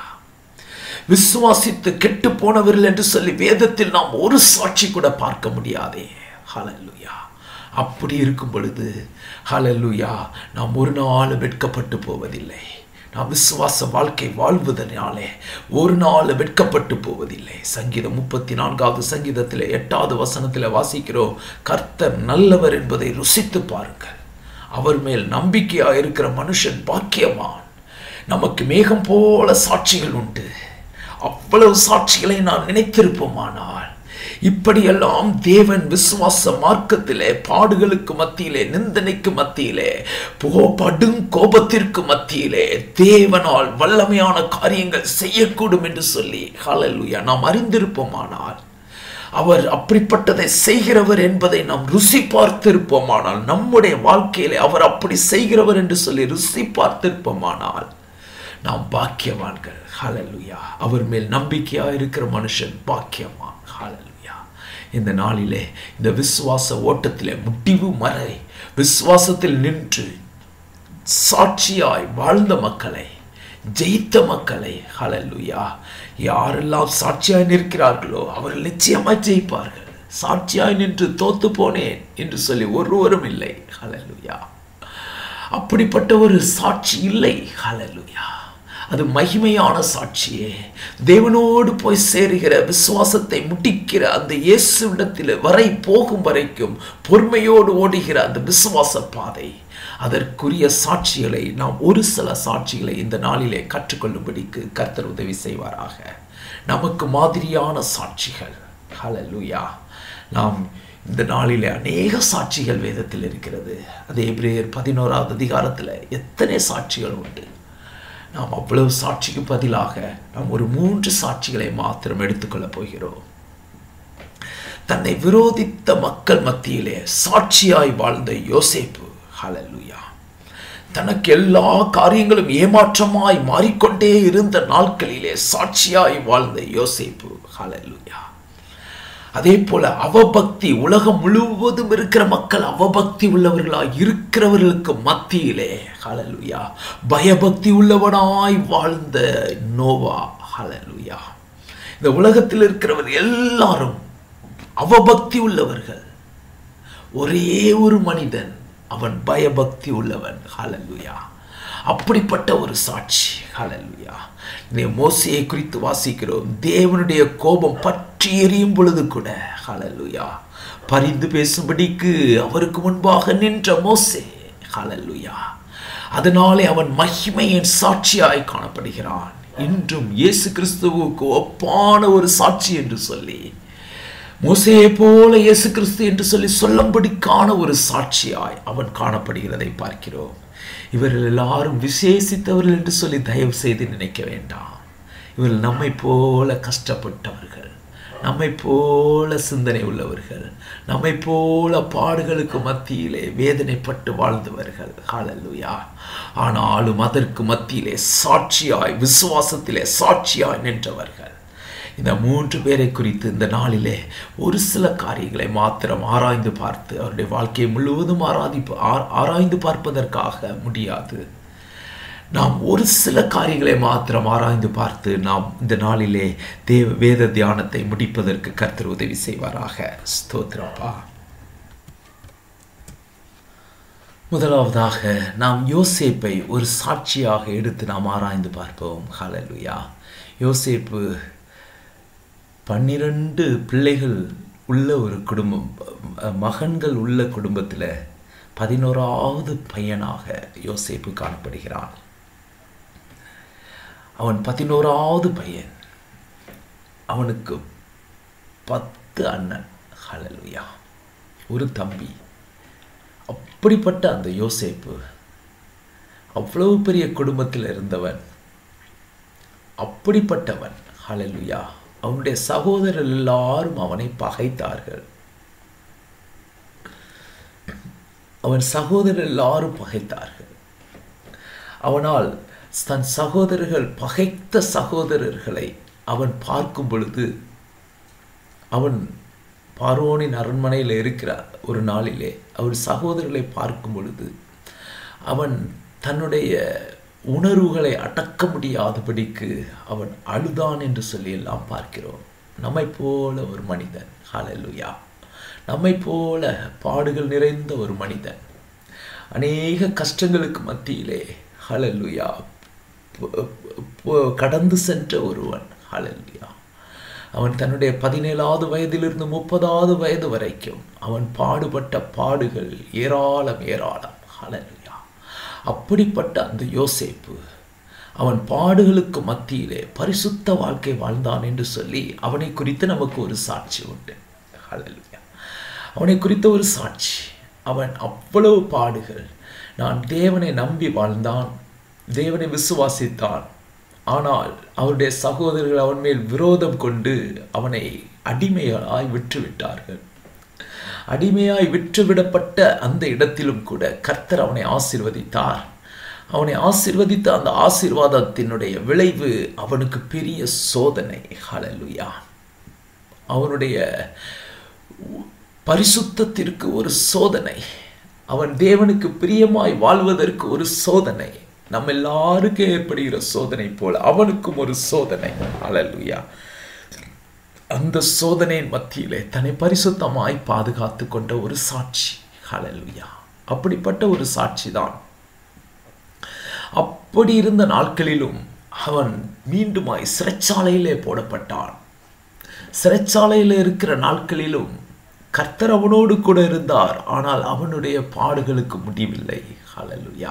விசுவாசித்து கெட்டு போனவர்கள் என்று சொல்லி வேதத்தில் நாம் ஒரு சாட்சி கூட பார்க்க முடியாதே ஹalleluya அப்படி இருக்கும் பொழுது ஹalleluya நாம் ஒரு நாள் வெட்கப்பட்டு போவதில்லை நாம் விசுவாச வாழ்க்கை வாழ்வதனாலே ஒரு நாள் வெட்கப்பட்டு போவதில்லை சங்கீதம் முப்பத்தி நான்காவது சங்கீதத்தில் எட்டாவது வசனத்தில் வாசிக்கிறோம் கர்த்தர் நல்லவர் என்பதை ருசித்து பாருங்கள் அவர் மேல் நம்பிக்கையா இருக்கிற மனுஷன் பாக்கியவான் நமக்கு மேகம் போல சாட்சிகள் உண்டு அவ்வளவு சாட்சிகளை நாம் நினைத்திருப்போமானால் இப்படியெல்லாம் தேவன் விசுவாச மார்க்கத்திலே பாடுகளுக்கு மத்தியிலே நிந்தனைக்கு மத்தியிலே படும் கோபத்திற்கு மத்தியிலே தேவனால் வல்லமையான காரியங்கள் செய்யக்கூடும் என்று சொல்லி ஹalleluya நாம் அறிந்திருப்போமானால் அவர் அப்படிப்பட்டதை செய்கிறவர் என்பதை நாம் ருசி பார்த்திருப்போமானால் நம்முடைய வாழ்க்கையிலே அவர் அப்படி செய்கிறவர் என்று சொல்லி ருசி பார்த்திருப்போமானால் நாம் பாக்கியவான்கள் ஹalleluya அவர் மேல் நம்பிக்கையா இருக்கிற மனுஷன் பாக்கியவான் ஹalleluya இந்த நாளிலே இந்த விசுவாச ஓட்டத்திலே முடிவு மறை விசுவாசத்தில் நின்று சாட்சியாய் வாழ்ந்த மக்களை ஜெயித்த மக்களை ஹalleluya யாரெல்லாம் சாட்சியாய் நிற்கிறார்களோ அவர்கள் நிச்சயமாய் ஜெயிப்பார்கள் சாட்சியாய் நின்று தோத்து போனேன் என்று சொல்லி ஒருவரும் இல்லை ஹalleluya அப்படிப்பட்ட ஒரு சாட்சி இல்லை ஹalleluya அது மகிமையான சாட்சியே தேவனோடு போய் சேருகிற விசுவாசத்தை முட்டிக்கிற அந்த இயேசுவிடத்தில் வரை போகும் வரைக்கும் பொறுமையோடு ஓடுகிற அந்த விசுவாச பாதை அதற்குரிய சாட்சிகளை நாம் ஒரு சில சாட்சிகளை இந்த நாளிலே கற்றுக்கொள்ளும்படிக்கு கர்த்தர் உதவி செய்வாராக நமக்கு மாதிரியான சாட்சிகள் ஹalleluya நாம் இந்த நாளிலே அநேக சாட்சிகள் வேதத்தில் இருக்கிறது அது எபிரேயர் பதினோராவது அதிகாரத்தில் எத்தனை சாட்சிகள் உண்டு நாம் அவ்வளவு சாட்சிக்கு பதிலாக நாம் ஒரு மூன்று சாட்சிகளை மாத்திரம் எடுத்துக்கொள்ளப் போகிறோம் தன்னை விரோதித்த மக்கள் மத்தியிலே சாட்சியாய் வாழ்ந்த யோசேப்பு ஹalleluya தனக்கு எல்லா காரியங்களும் ஏமாற்றமாய் மாறிக்கொண்டே இருந்த நாட்களிலே சாட்சியாய் வாழ்ந்த யோசேப்பு ஹalleluya அதே போல அவபக்தி உலகம் முழுவதும் இருக்கிற மக்கள் அவபக்தி உள்ளவர்களாய் இருக்கிறவர்களுக்கு மத்தியிலே ஹalleluya பயபக்தி உள்ளவனாய் வாழ்ந்த நோவா ஹalleluya இந்த உலகத்தில் இருக்கிறவர் எல்லாரும் அவபக்தி உள்ளவர்கள் ஒரே ஒரு மனிதன் அவன் பயபக்தி உள்ளவன் ஹalleluya அப்படிப்பட்ட ஒரு சாட்சி ஹalleluya நீ மோசையை குறித்து வாசிக்கிறோம் தேவனுடைய கோபம் பற்றி எரியும் பொழுது கூட ஹalleluya பரிந்து பேசும்படிக்கு அவருக்கு முன்பாக நின்ற மோசே ஹalleluya அதனாலே அவன் மகிமையின் சாட்சியாய் காணப்படுகிறான் இன்றும் இயேசு கிறிஸ்துவுக்கு ஒப்பான ஒரு சாட்சி என்று சொல்லி மோசையை போல இயேசு கிறிஸ்து என்று சொல்லி சொல்லும்படிக்கான ஒரு சாட்சியாய் அவன் காணப்படுகிறதை பார்க்கிறோம் இவர்கள் எல்லாரும் விசேஷித்தவர்கள் என்று சொல்லி தயவு செய்து நினைக்க வேண்டாம் இவர்கள் நம்மை போல கஷ்டப்பட்டவர்கள் நம்மை போல சிந்தனை உள்ளவர்கள் நம்மை போல பாடுகளுக்கு மத்தியிலே வேதனைப்பட்டு வாழ்ந்தவர்கள் ஹalleluya ஆனாலும் அதற்கு மத்தியிலே சாட்சியாய் விசுவாசத்திலே சாட்சியாய் நின்றவர்கள் இந்த மூன்று பேரை குறித்து இந்த நாளிலே ஒரு சில காரியங்களை மாத்திரம் ஆராய்ந்து பார்த்து அவருடைய வாழ்க்கையை முழுவதும் ஆராதி ஆ- ஆராய்ந்து பார்ப்பதற்காக முடியாது நாம் ஒரு சில காரியங்களை மாத்திரம் ஆராய்ந்து பார்த்து நாம் இந்த நாளிலே தேவ வேத தியானத்தை முடிப்பதற்கு கர்த்தர் உதவி செய்வாராக ஸ்தோத்திரப்பா முதலாவதாக நாம் யோசேப்பை ஒரு சாட்சியாக எடுத்து நாம் ஆராய்ந்து பார்ப்போம் ஹalleluya யோசேப்பு பன்னிரண்டு பிள்ளைகள் உள்ள ஒரு குடும்பம் அஹ், மகன்கள் உள்ள குடும்பத்தில் பதினோராவது பையனாக யோசேப்பு காணப்படுகிறான் அவன் பதினோராவது பையன் அவனுக்கு பத்து அண்ணன் ஹalleluya ஒரு தம்பி அப்படிப்பட்ட அந்த யோசேப்பு அவ்வளவு பெரிய குடும்பத்தில் இருந்தவன் அப்படிப்பட்டவன் ஹalleluya அவனுடைய சகோதரர் எல்லாரும் அவனை பகைத்தார்கள் அவன் சகோதரர் எல்லாரும் பகைத்தார்கள் அவனால் தன் சகோதரர்கள் பகைத்த சகோதரர்களை அவன் பார்க்கும் பொழுது அவன் பார்வோனின் அரண்மனையில் இருக்கிறார் ஒரு நாளிலே அவர் சகோதரர்களை பார்க்கும் பொழுது அவன் தன்னுடைய உணர்வுகளை அடக்க முடியாதபடிக்கு அவன் அழுதான் என்று சொல்லி எல்லாம் பார்க்கிறோம் நம்மை போல ஒரு மனிதன் ஹalleluya நம்மை போல பாடுகள் நிறைந்த ஒரு மனிதன் அநேக கஷ்டங்களுக்கு மத்தியிலே ஹalleluya ப- ப- கடந்து சென்ற ஒருவன் ஹalleluya அவன் தன்னுடைய பதினேழாவது வயதிலிருந்து முப்பதாவது வயது வரைக்கும் அவன் பாடுபட்ட பாடுகள் ஏராளம் ஏராளம் ஹalleluya அப்படிப்பட்ட அந்த யோசேப்பு அவன் பாடுகளுக்கு மத்தியிலே பரிசுத்த வாழ்க்கை வாழ்ந்தான் என்று சொல்லி அவனை குறித்து நமக்கு ஒரு சாட்சி உண்டு ஹalleluya அவனை குறித்த ஒரு சாட்சி அவன் அவ்வளவு பாடுகள் நான் தேவனை நம்பி வாழ்ந்தான் தேவனை விசுவாசித்தான் ஆனால் அவருடைய சகோதரர்கள் அவன் மேல் விரோதம் கொண்டு அவனை அடிமைகளாய் விற்றுவிட்டார்கள் அடிமையாய் விற்றுவிடப்பட்ட அந்த இடத்திலும் கூட கர்த்தர் அவனை ஆசீர்வதித்தார் அவனை ஆசீர்வதித்த அந்த ஆசீர்வாதத்தினுடைய விளைவு அவனுக்கு பெரிய சோதனை ஹalleluya அவனுடைய பரிசுத்தத்திற்கு ஒரு சோதனை அவன் தேவனுக்கு பிரியமாய் வாழ்வதற்கு ஒரு சோதனை நம்ம எல்லாருக்கும் ஏற்படுகிற சோதனை போல அவனுக்கும் ஒரு சோதனை ஹalleluya அந்த சோதனையின் மத்தியிலே தன்னை பரிசுத்தமாய் பாதுகாத்து கொண்ட ஒரு சாட்சி ஹalleluya அப்படிப்பட்ட ஒரு சாட்சி தான் அப்படி இருந்த நாட்களிலும் அவன் மீண்டுமாய் சிறைச்சாலையிலே போடப்பட்டான் சிறைச்சாலையில் இருக்கிற நாட்களிலும் கர்த்தர் அவனோடு கூட இருந்தார் ஆனால் அவனுடைய பாடுகளுக்கு முடிவில்லை ஹalleluya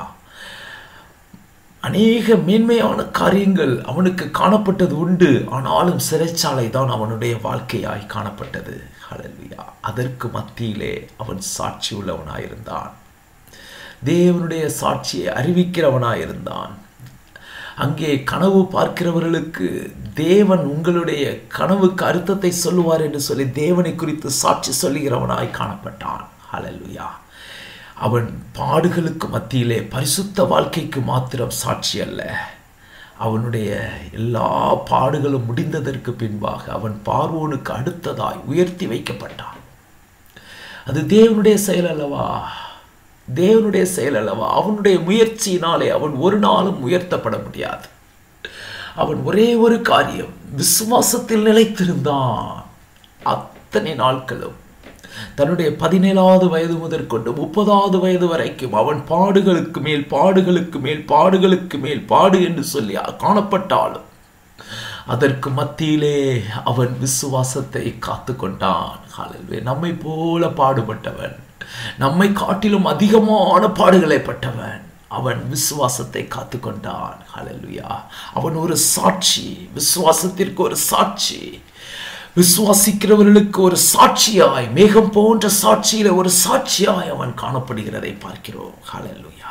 அநேக மேன்மையான காரியங்கள் அவனுக்கு காணப்பட்டது உண்டு ஆனாலும் சிறைச்சாலை தான் அவனுடைய வாழ்க்கையாய் காணப்பட்டது ஹalleluya அதற்கு மத்தியிலே அவன் சாட்சி உள்ளவனாயிருந்தான் தேவனுடைய சாட்சியை அறிவிக்கிறவனாயிருந்தான் அங்கே கனவு பார்க்கிறவர்களுக்கு தேவன் உங்களுடைய கனவுக்கு அர்த்தத்தை சொல்லுவார் என்று சொல்லி தேவனை குறித்து சாட்சி சொல்லுகிறவனாய் காணப்பட்டான் ஹalleluya அவன் பாடுகளுக்கு மத்தியிலே பரிசுத்த வாழ்க்கைக்கு மாத்திரம் சாட்சி அல்ல அவனுடைய எல்லா பாடுகளும் முடிந்ததற்கு பின்பாக அவன் பார்வோனுக்கு அடுத்ததாய் உயர்த்தி வைக்கப்பட்டான் அது தேவனுடைய செயல் அல்லவா தேவனுடைய செயல் அல்லவா அவனுடைய முயற்சியினாலே அவன் ஒரு நாளும் உயர்த்தப்பட முடியாது அவன் ஒரே ஒரு காரியம் விசுவாசத்தில் நிலைத்திருந்தான் அத்தனை நாட்களும் தன்னுடைய பதினேழாவது வயது முதற்கொண்டு முப்பதாவது வயது வரைக்கும் அவன் பாடுகளுக்கு மேல் பாடுகளுக்கு மேல் பாடுகளுக்கு மேல் பாடு என்று சொல்லி காணப்பட்டாலும் அதற்கு மத்தியிலே அவன் விசுவாசத்தை காத்து கொண்டான் ஹalleluya நம்மை போல பாடுபட்டவன் நம்மை காட்டிலும் அதிகமான பாடுகளை பட்டவன் அவன் விசுவாசத்தை காத்து கொண்டான் ஹalleluya அவன் ஒரு சாட்சி விசுவாசத்திற்கு ஒரு சாட்சி விசுவாசிக்கிறவர்களுக்கு ஒரு சாட்சியாய் மேகம் போன்ற சாட்சியில ஒரு சாட்சியாய் அவன் காணப்படுகிறதை பார்க்கிறோம் ஹalleluya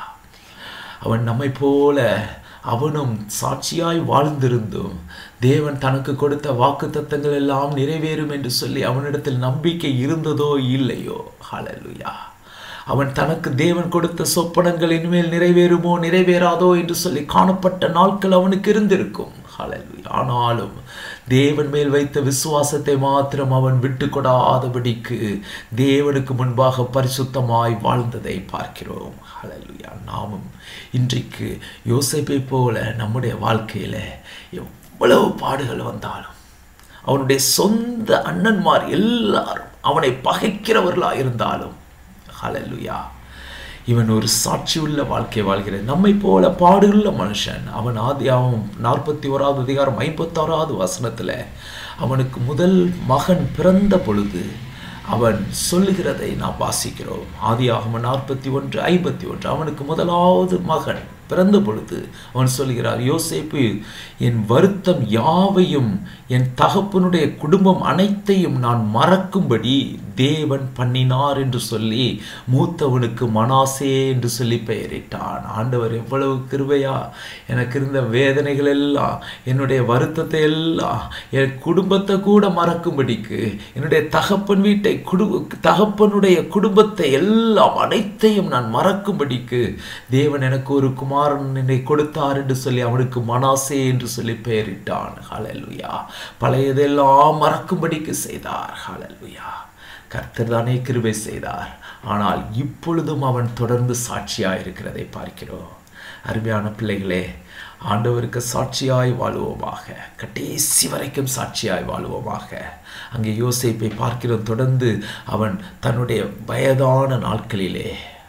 அவன் நம்மை போல அவனும் சாட்சியாய் வாழ்ந்திருந்தும் தேவன் தனக்கு கொடுத்த வாக்கு தத்தங்கள் எல்லாம் நிறைவேறும் என்று சொல்லி அவனிடத்தில் நம்பிக்கை இருந்ததோ இல்லையோ ஹalleluya அவன் தனக்கு தேவன் கொடுத்த சொப்பனங்கள் இனிமேல் நிறைவேறுமோ நிறைவேறாதோ என்று சொல்லி காணப்பட்ட நாட்கள் அவனுக்கு இருந்திருக்கும் ஹalleluya ஆனாலும் தேவன் மேல் வைத்த விசுவாசத்தை மாத்திரம் அவன் விட்டு கொடாதபடிக்கு தேவனுக்கு முன்பாக பரிசுத்தமாய் வாழ்ந்ததை பார்க்கிறோம் ஹalleluya நாமும் இன்றைக்கு யோசேப்பை போல நம்முடைய வாழ்க்கையில எவ்வளவு பாடுகள் வந்தாலும் அவனுடைய சொந்த அண்ணன்மார் எல்லாரும் அவனை பகைக்கிறவர்களாக இருந்தாலும் ஹalleluya இவன் ஒரு சாட்சியுள்ள வாழ்க்கை வாழ்கிறான் நம்மை போல பாடுள்ள மனுஷன் அவன் ஆதியாகவும் நாற்பத்தி ஓராவது அதிகாரம் ஐம்பத்தாறாவது வசனத்தில் அவனுக்கு முதல் மகன் பிறந்த பொழுது அவன் சொல்லுகிறதை நாம் வாசிக்கிறோம் ஆதியாகம நாற்பத்தி ஒன்று ஐம்பத்தி ஒன்று அவனுக்கு முதலாவது மகன் பிறந்த பொழுது அவன் சொல்கிறார் யோசேப்பு என் வருத்தம் யாவையும் என் தகப்பனுடைய குடும்பம் அனைத்தையும் நான் மறக்கும்படி தேவன் பண்ணினார் என்று சொல்லி மூத்தவனுக்கு மனாசே என்று சொல்லி பெயரிட்டான் ஆண்டவர் எவ்வளவு கிருபையா எனக்கு இருந்த வேதனைகள் எல்லாம் என்னுடைய வருத்தத்தை எல்லாம் என் குடும்பத்தை கூட மறக்கும்படிக்கு என்னுடைய தகப்பன் வீட்டை குடு தகப்பனுடைய குடும்பத்தை எல்லாம் அனைத்தையும் நான் மறக்கும்படிக்கு தேவன் எனக்கு ஒரு குமாரன் என்னை கொடுத்தார் என்று சொல்லி அவனுக்கு மனாசே என்று சொல்லி பெயரிட்டான் ஹalleluya பழையதெல்லாம் மறக்கும்படிக்கு செய்தார் ஹalleluya கர்த்தர் தானே கிருபை செய்தார் ஆனால் இப்பொழுதும் அவன் தொடர்ந்து சாட்சியாக இருக்கிறதை பார்க்கிறோம் அருமையான பிள்ளைகளே ஆண்டவருக்கு சாட்சியாய் வாழுவோமாக கடைசி வரைக்கும் சாட்சியாய் வாழுவோமாக அங்கே யோசேப்பை பார்க்கிறோம் தொடர்ந்து அவன் தன்னுடைய வயதான நாட்களிலே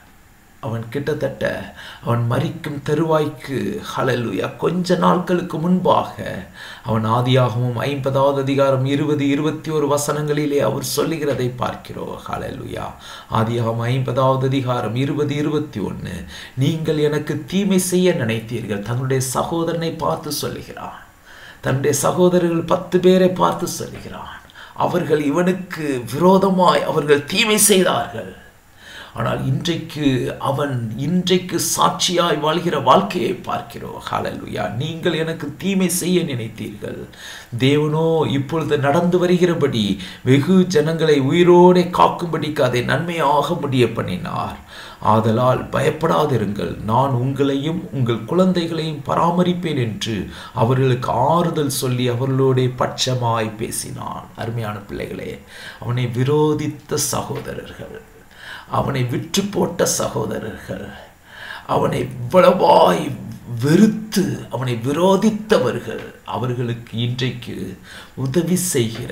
அவன் கிட்டத்தட்ட அவன் மறிக்கும் தருவாய்க்கு ஹலலுயா கொஞ்ச நாட்களுக்கு முன்பாக அவன் ஆதியாகவும் ஐம்பதாவது அதிகாரம் இருபது இருபத்தி ஒரு வசனங்களிலே அவர் சொல்லுகிறதை பார்க்கிறோம் ஹலலுயா ஆதியாகவும் ஐம்பதாவது அதிகாரம் இருபது இருபத்தி ஒன்று நீங்கள் எனக்கு தீமை செய்ய நினைத்தீர்கள் தன்னுடைய சகோதரனை பார்த்து சொல்லுகிறான் தன்னுடைய சகோதரர்கள் பத்து பேரை பார்த்து சொல்லுகிறான் அவர்கள் இவனுக்கு விரோதமாய் அவர்கள் தீமை செய்தார்கள் ஆனால் இன்றைக்கு அவன் இன்றைக்கு சாட்சியாய் வாழ்கிற வாழ்க்கையை பார்க்கிறோம் ஹalleluya நீங்கள் எனக்கு தீமை செய்ய நினைத்தீர்கள் தேவனோ இப்பொழுது நடந்து வருகிறபடி வெகு ஜனங்களை உயிரோடே காக்கும்படிக்கு அதை நன்மையாக முடிய பண்ணினார் ஆதலால் பயப்படாதிருங்கள் நான் உங்களையும் உங்கள் குழந்தைகளையும் பராமரிப்பேன் என்று அவர்களுக்கு ஆறுதல் சொல்லி அவர்களோட பட்சமாய் பேசினான் அருமையான பிள்ளைகளே அவனை விரோதித்த சகோதரர்கள் அவனை விற்று போட்ட சகோதரர்கள் அவனை இவ்வளவாய் வெறுத்து அவனை விரோதித்தவர்கள் அவர்களுக்கு இன்றைக்கு உதவி செய்கிற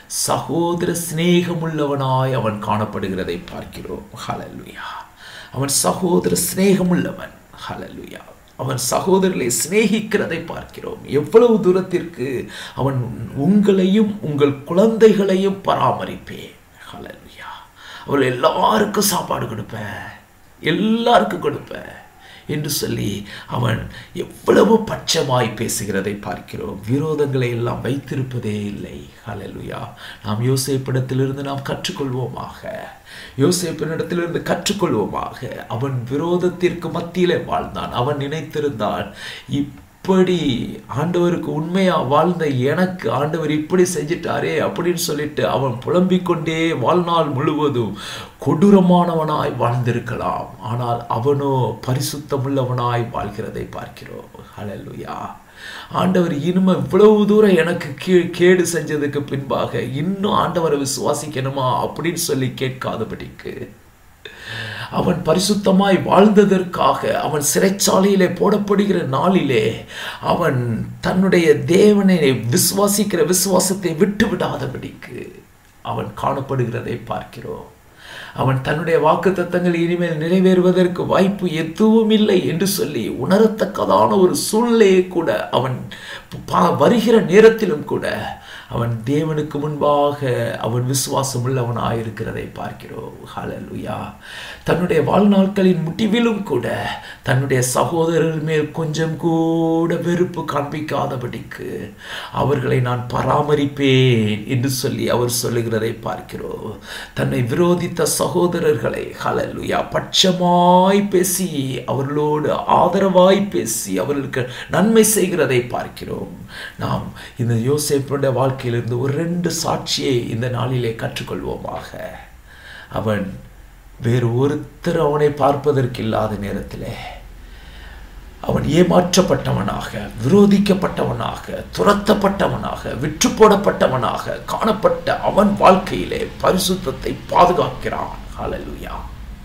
சகோதர சிநேகமுள்ளவனாய் அவன் காணப்படுகிறதை பார்க்கிறோம் ஹலலுயா அவன் சகோதர சிநேகமுள்ளவன் ஹலலுயா அவன் சகோதரர்களை சிநேகிக்கிறதை பார்க்கிறோம் எவ்வளவு தூரத்திற்கு அவன் உங்களையும் உங்கள் குழந்தைகளையும் பராமரிப்பேன் ஹலலுயா அவள் எல்லாருக்கும் சாப்பாடு கொடுப்பேன் எல்லாருக்கும் கொடுப்பேன் என்று சொல்லி அவன் எவ்வளவு பட்சமாய் பேசுகிறதை பார்க்கிறோம் விரோதங்களை எல்லாம் வைத்திருப்பதே இல்லை ஹலலுயா நாம் யோசேப்பிடத்திலிருந்து நாம் கற்றுக்கொள்வோமாக யோசேப்பினிடத்திலிருந்து கற்றுக்கொள்வோமாக அவன் விரோதத்திற்கு மத்தியிலே வாழ்ந்தான் அவன் நினைத்திருந்தான் இப்படி ஆண்டவருக்கு உண்மையா வாழ்ந்த எனக்கு ஆண்டவர் இப்படி செஞ்சிட்டாரே அப்படின்னு சொல்லிட்டு அவன் புலம்பிக் கொண்டே வாழ்நாள் முழுவதும் கொடூரமானவனாய் வாழ்ந்திருக்கலாம் ஆனால் அவனோ பரிசுத்தமுள்ளவனாய் வாழ்கிறதை பார்க்கிறோம் ஹலலுயா ஆண்டவர் இனிமே இவ்வளவு தூரம் எனக்கு கீ கேடு செஞ்சதுக்கு பின்பாக இன்னும் ஆண்டவரை விசுவாசிக்கணுமா அப்படின்னு சொல்லி கேட்காதபடிக்கு அவன் பரிசுத்தமாய் வாழ்ந்ததற்காக அவன் சிறைச்சாலையிலே போடப்படுகிற நாளிலே அவன் தன்னுடைய தேவனை விசுவாசிக்கிற விசுவாசத்தை விட்டு விடாதபடிக்கு அவன் காணப்படுகிறதை பார்க்கிறோம் அவன் தன்னுடைய வாக்கு தத்தங்கள் இனிமேல் நிறைவேறுவதற்கு வாய்ப்பு எதுவும் இல்லை என்று சொல்லி உணரத்தக்கதான ஒரு சூழ்நிலையை கூட அவன் வருகிற நேரத்திலும் கூட அவன் தேவனுக்கு முன்பாக அவன் விசுவாசம் உள்ளவனாயிருக்கிறதை பார்க்கிறோம் ஹalleluya தன்னுடைய வாழ்நாட்களின் முடிவிலும் கூட தன்னுடைய சகோதரர்கள் மேல் கொஞ்சம் கூட வெறுப்பு காண்பிக்காதபடிக்கு அவர்களை நான் பராமரிப்பேன் என்று சொல்லி அவர் சொல்லுகிறதை பார்க்கிறோம் தன்னை விரோதித்த சகோதரர்களை ஹalleluya பட்சமாய் பேசி அவர்களோடு ஆதரவாய் பேசி அவர்களுக்கு நன்மை செய்கிறதை பார்க்கிறோம் நாம் இந்த யோசேப்புடைய வாழ்க்கையிலிருந்து ஒரு ரெண்டு சாட்சியை இந்த நாளிலே கற்றுக்கொள்வோமாக அவன் வேறு ஒருத்தர் அவனை பார்ப்பதற்கு இல்லாத நேரத்திலே அவன் ஏமாற்றப்பட்டவனாக விரோதிக்கப்பட்டவனாக துரத்தப்பட்டவனாக விற்று போடப்பட்டவனாக காணப்பட்ட அவன் வாழ்க்கையிலே பரிசுத்தத்தை பாதுகாக்கிறான் ஹalleluya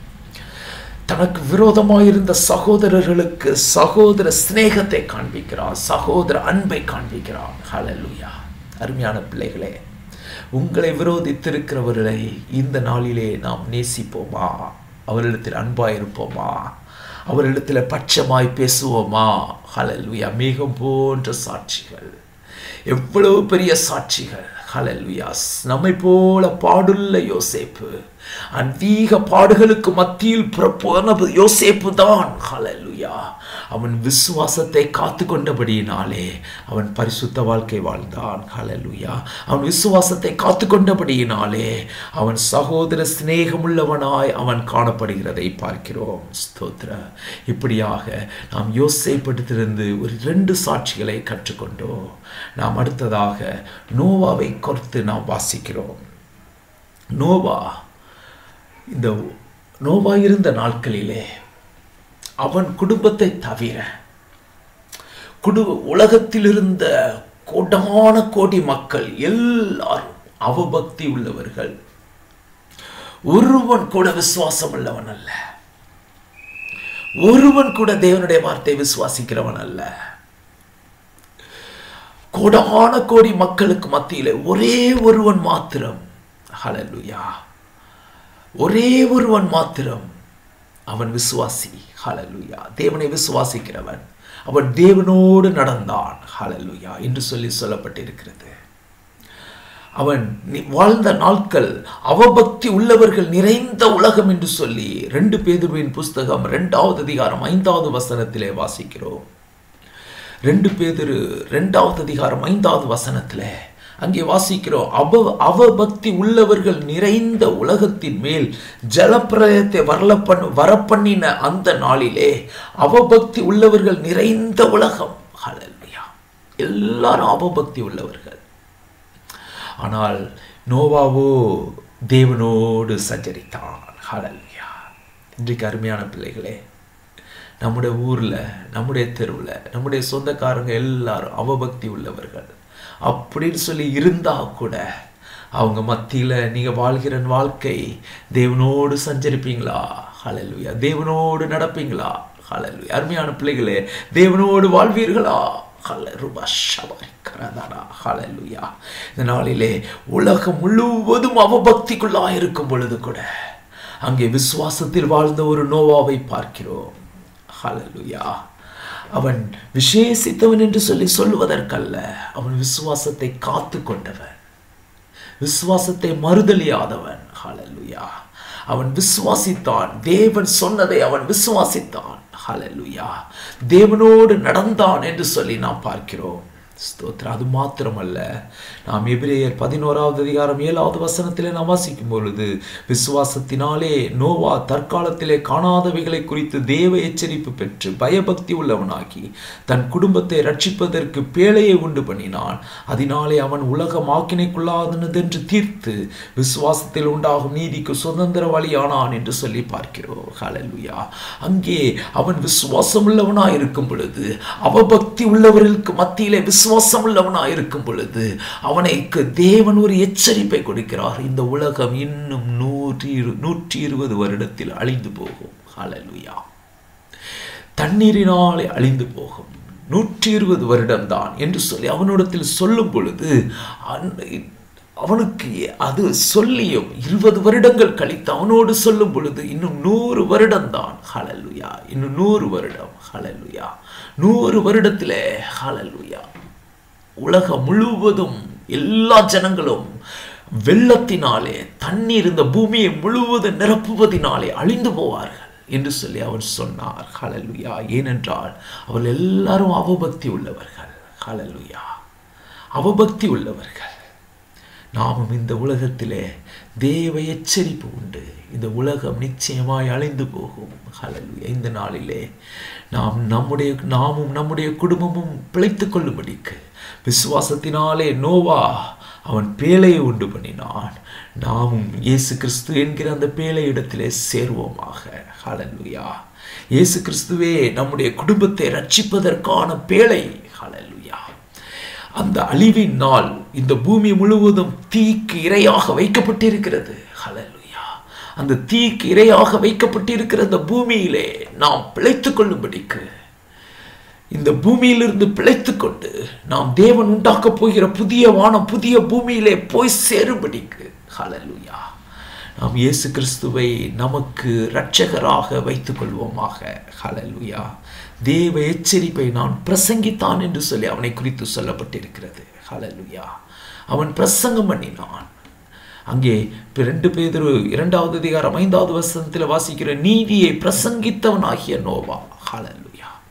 தனக்கு விரோதமாயிருந்த சகோதரர்களுக்கு சகோதர சிநேகத்தை காண்பிக்கிறான் சகோதர அன்பை காண்பிக்கிறான் ஹalleluya அருமையான பிள்ளைகளே உங்களை விரோதித்திருக்கிறவர்களை இந்த நாளிலே நாம் நேசிப்போமா அவரிடத்தில் அன்பாயிருப்போமா அவரிடத்தில் பட்சமாய் பேசுவோமா ஹalleluya மேகம் போன்ற சாட்சிகள் எவ்வளவு பெரிய சாட்சிகள் ஹalleluya நம்மை போல பாடுள்ள யோசேப்பு அதிக பாடுகளுக்கு மத்தியில் பிறப்போன யோசேப்பு தான் ஹalleluya அவன் விசுவாசத்தை காத்து கொண்டபடியினாலே அவன் பரிசுத்த வாழ்க்கை வாழ்ந்தான் ஹalleluya அவன் விசுவாசத்தை காத்து கொண்டபடியினாலே அவன் சகோதர சிநேகமுள்ளவனாய் அவன் காணப்படுகிறதை பார்க்கிறோம் ஸ்தோத்திர இப்படியாக நாம் யோசேப்பட்டிருந்து ஒரு ரெண்டு சாட்சிகளை கற்றுக்கொண்டோம் நாம் அடுத்ததாக நோவாவை குறித்து நாம் வாசிக்கிறோம் நோவா இந்த நோவா இருந்த நாட்களிலே அவன் குடும்பத்தை தவிர குடு உலகத்தில் இருந்த கோடான கோடி மக்கள் எல்லாரும் அவபக்தி உள்ளவர்கள் ஒருவன் கூட விசுவாசம் உள்ளவன் அல்ல ஒருவன் கூட தேவனுடைய வார்த்தை விசுவாசிக்கிறவன் அல்ல கோடான கோடி மக்களுக்கு மத்தியிலே ஒரே ஒருவன் மாத்திரம் ஹalleluya ஒரே ஒருவன் மாத்திரம் அவன் விசுவாசி ஹalleluya தேவனை விசுவாசிக்கிறவன் அவன் தேவனோடு நடந்தான் ஹalleluya என்று சொல்லி சொல்லப்பட்டிருக்கிறது அவன் வாழ்ந்த நாட்கள் அவபக்தி உள்ளவர்கள் நிறைந்த உலகம் என்று சொல்லி ரெண்டு பேதுருவின் புஸ்தகம் ரெண்டாவது அதிகாரம் ஐந்தாவது வசனத்திலே வாசிக்கிறோம் ரெண்டு பேதிரு ரெண்டாவது அதிகாரம் ஐந்தாவது வசனத்துல அங்கே வாசிக்கிறோம் அவ அவபக்தி உள்ளவர்கள் நிறைந்த உலகத்தின் மேல் ஜலப்பிரயத்தை வரல பண்ண வரப்பண்ணின அந்த நாளிலே அவபக்தி உள்ளவர்கள் நிறைந்த உலகம் ஹalleluya எல்லாரும் அவபக்தி உள்ளவர்கள் ஆனால் நோவாவோ தேவனோடு சஞ்சரித்தான் ஹalleluya இன்றைக்கு அருமையான பிள்ளைகளே நம்முடைய ஊரில் நம்முடைய தெருவில் நம்முடைய சொந்தக்காரங்க எல்லாரும் அவபக்தி உள்ளவர்கள் அப்படின்னு சொல்லி இருந்தா கூட அவங்க மத்தியில் நீங்கள் வாழ்கிற வாழ்க்கை தேவனோடு சஞ்சரிப்பீங்களா ஹalleluya தேவனோடு நடப்பீங்களா ஹalleluya அருமையான பிள்ளைகளே தேவனோடு வாழ்வீர்களா ஹalleluya இந்த நாளிலே உலகம் முழுவதும் அவபக்திக்குள்ளாக இருக்கும் பொழுது கூட அங்கே விசுவாசத்தில் வாழ்ந்த ஒரு நோவாவை பார்க்கிறோம் ஹalleluya அவன் விசேஷித்தவன் என்று சொல்லி சொல்லுவதற்கல்ல அவன் விசுவாசத்தை காத்து கொண்டவன் விசுவாசத்தை மறுதலியாதவன் ஹalleluya அவன் விசுவாசித்தான் தேவன் சொன்னதை அவன் விசுவாசித்தான் ஹalleluya தேவனோடு நடந்தான் என்று சொல்லி நாம் பார்க்கிறோம் ஸ்தோத்திரம் அது மாத்திரமல்ல நாம் எபிரேயர் பதினோராவது அதிகாரம் ஏழாவது வசனத்திலே நாம் வாசிக்கும் பொழுது விசுவாசத்தினாலே நோவா தற்காலத்திலே காணாதவைகளை குறித்து தேவ எச்சரிப்பு பெற்று பயபக்தி உள்ளவனாகி தன் குடும்பத்தை ரட்சிப்பதற்கு பேழையை உண்டு பண்ணினான் அதனாலே அவன் உலகம் ஆக்கினைக்குள்ளாதனதென்று தீர்த்து விசுவாசத்தில் உண்டாகும் நீதிக்கு சுதந்திரவாளியானான் என்று சொல்லி பார்க்கிறோம் ஹalleluya அங்கே அவன் விசுவாசம் உள்ளவனாய் இருக்கும் பொழுது அவபக்தி உள்ளவர்களுக்கு மத்தியிலே விசுவாசம் உள்ளவனாய் இருக்கும் பொழுது அவனுக்கு தேவன் ஒரு எச்சரிப்பை கொடுக்கிறார் இந்த உலகம் இன்னும் நூற்றி இரு நூற்றி இருபது வருடத்தில் அழிந்து போகும் ஹalleluya தண்ணீரினாலே அழிந்து போகும் நூற்றி இருபது வருடம்தான் என்று சொல்லி அவனிடத்தில் சொல்லும் பொழுது அவனுக்கு அது சொல்லியும் இருபது வருடங்கள் கழித்து அவனோடு சொல்லும் பொழுது இன்னும் நூறு வருடம்தான் ஹலலுயா இன்னும் நூறு வருடம் ஹலலுயா நூறு வருடத்திலே ஹலலுயா உலகம் முழுவதும் எல்லா ஜனங்களும் வெள்ளத்தினாலே தண்ணீர் இந்த பூமியை முழுவதும் நிரப்புவதினாலே அழிந்து போவார்கள் என்று சொல்லி அவர் சொன்னார் ஹalleluya ஏனென்றால் அவர்கள் எல்லாரும் அவபக்தி உள்ளவர்கள் ஹalleluya அவபக்தி உள்ளவர்கள் நாமும் இந்த உலகத்திலே தேவ எச்சரிப்பு உண்டு இந்த உலகம் நிச்சயமாய் அழிந்து போகும் ஹalleluya இந்த நாளிலே நாம் நம்முடைய நாமும் நம்முடைய குடும்பமும் பிழைத்துக் கொள்ளும்படிக்கு விசுவாசத்தினாலே நோவா அவன் பேழையை உண்டு பண்ணினான் நாமும் இயேசு கிறிஸ்து என்கிற அந்த பேழை இடத்திலே சேர்வோமாக ஹalleluya இயேசு கிறிஸ்துவே நம்முடைய குடும்பத்தை ரட்சிப்பதற்கான பேழை ஹalleluya அந்த அழிவின் நாள் இந்த பூமி முழுவதும் தீக்கு இரையாக வைக்கப்பட்டிருக்கிறது ஹalleluya அந்த தீக்கு இரையாக வைக்கப்பட்டிருக்கிற அந்த பூமியிலே நாம் பிழைத்துக் கொள்ளும்படிக்கு இந்த பூமியிலிருந்து பிழைத்துக் கொண்டு நாம் தேவன் உண்டாக்கப் போகிற புதிய வானம் புதிய பூமியிலே போய் சேரும்படிக்கு ஹalleluya நாம் இயேசு கிறிஸ்துவை நமக்கு இரட்சகராக வைத்துக் கொள்வோமாக ஹalleluya தேவ எச்சரிப்பை நான் பிரசங்கித்தான் என்று சொல்லி அவனை குறித்து சொல்லப்பட்டிருக்கிறது ஹalleluya அவன் பிரசங்கம் பண்ணினான் அங்கே ரெண்டு பேர் இரண்டாவது அதிகாரம் ஐந்தாவது வசனத்தில் வாசிக்கிற நீதியை பிரசங்கித்தவனாகிய நோவா ஹalleluya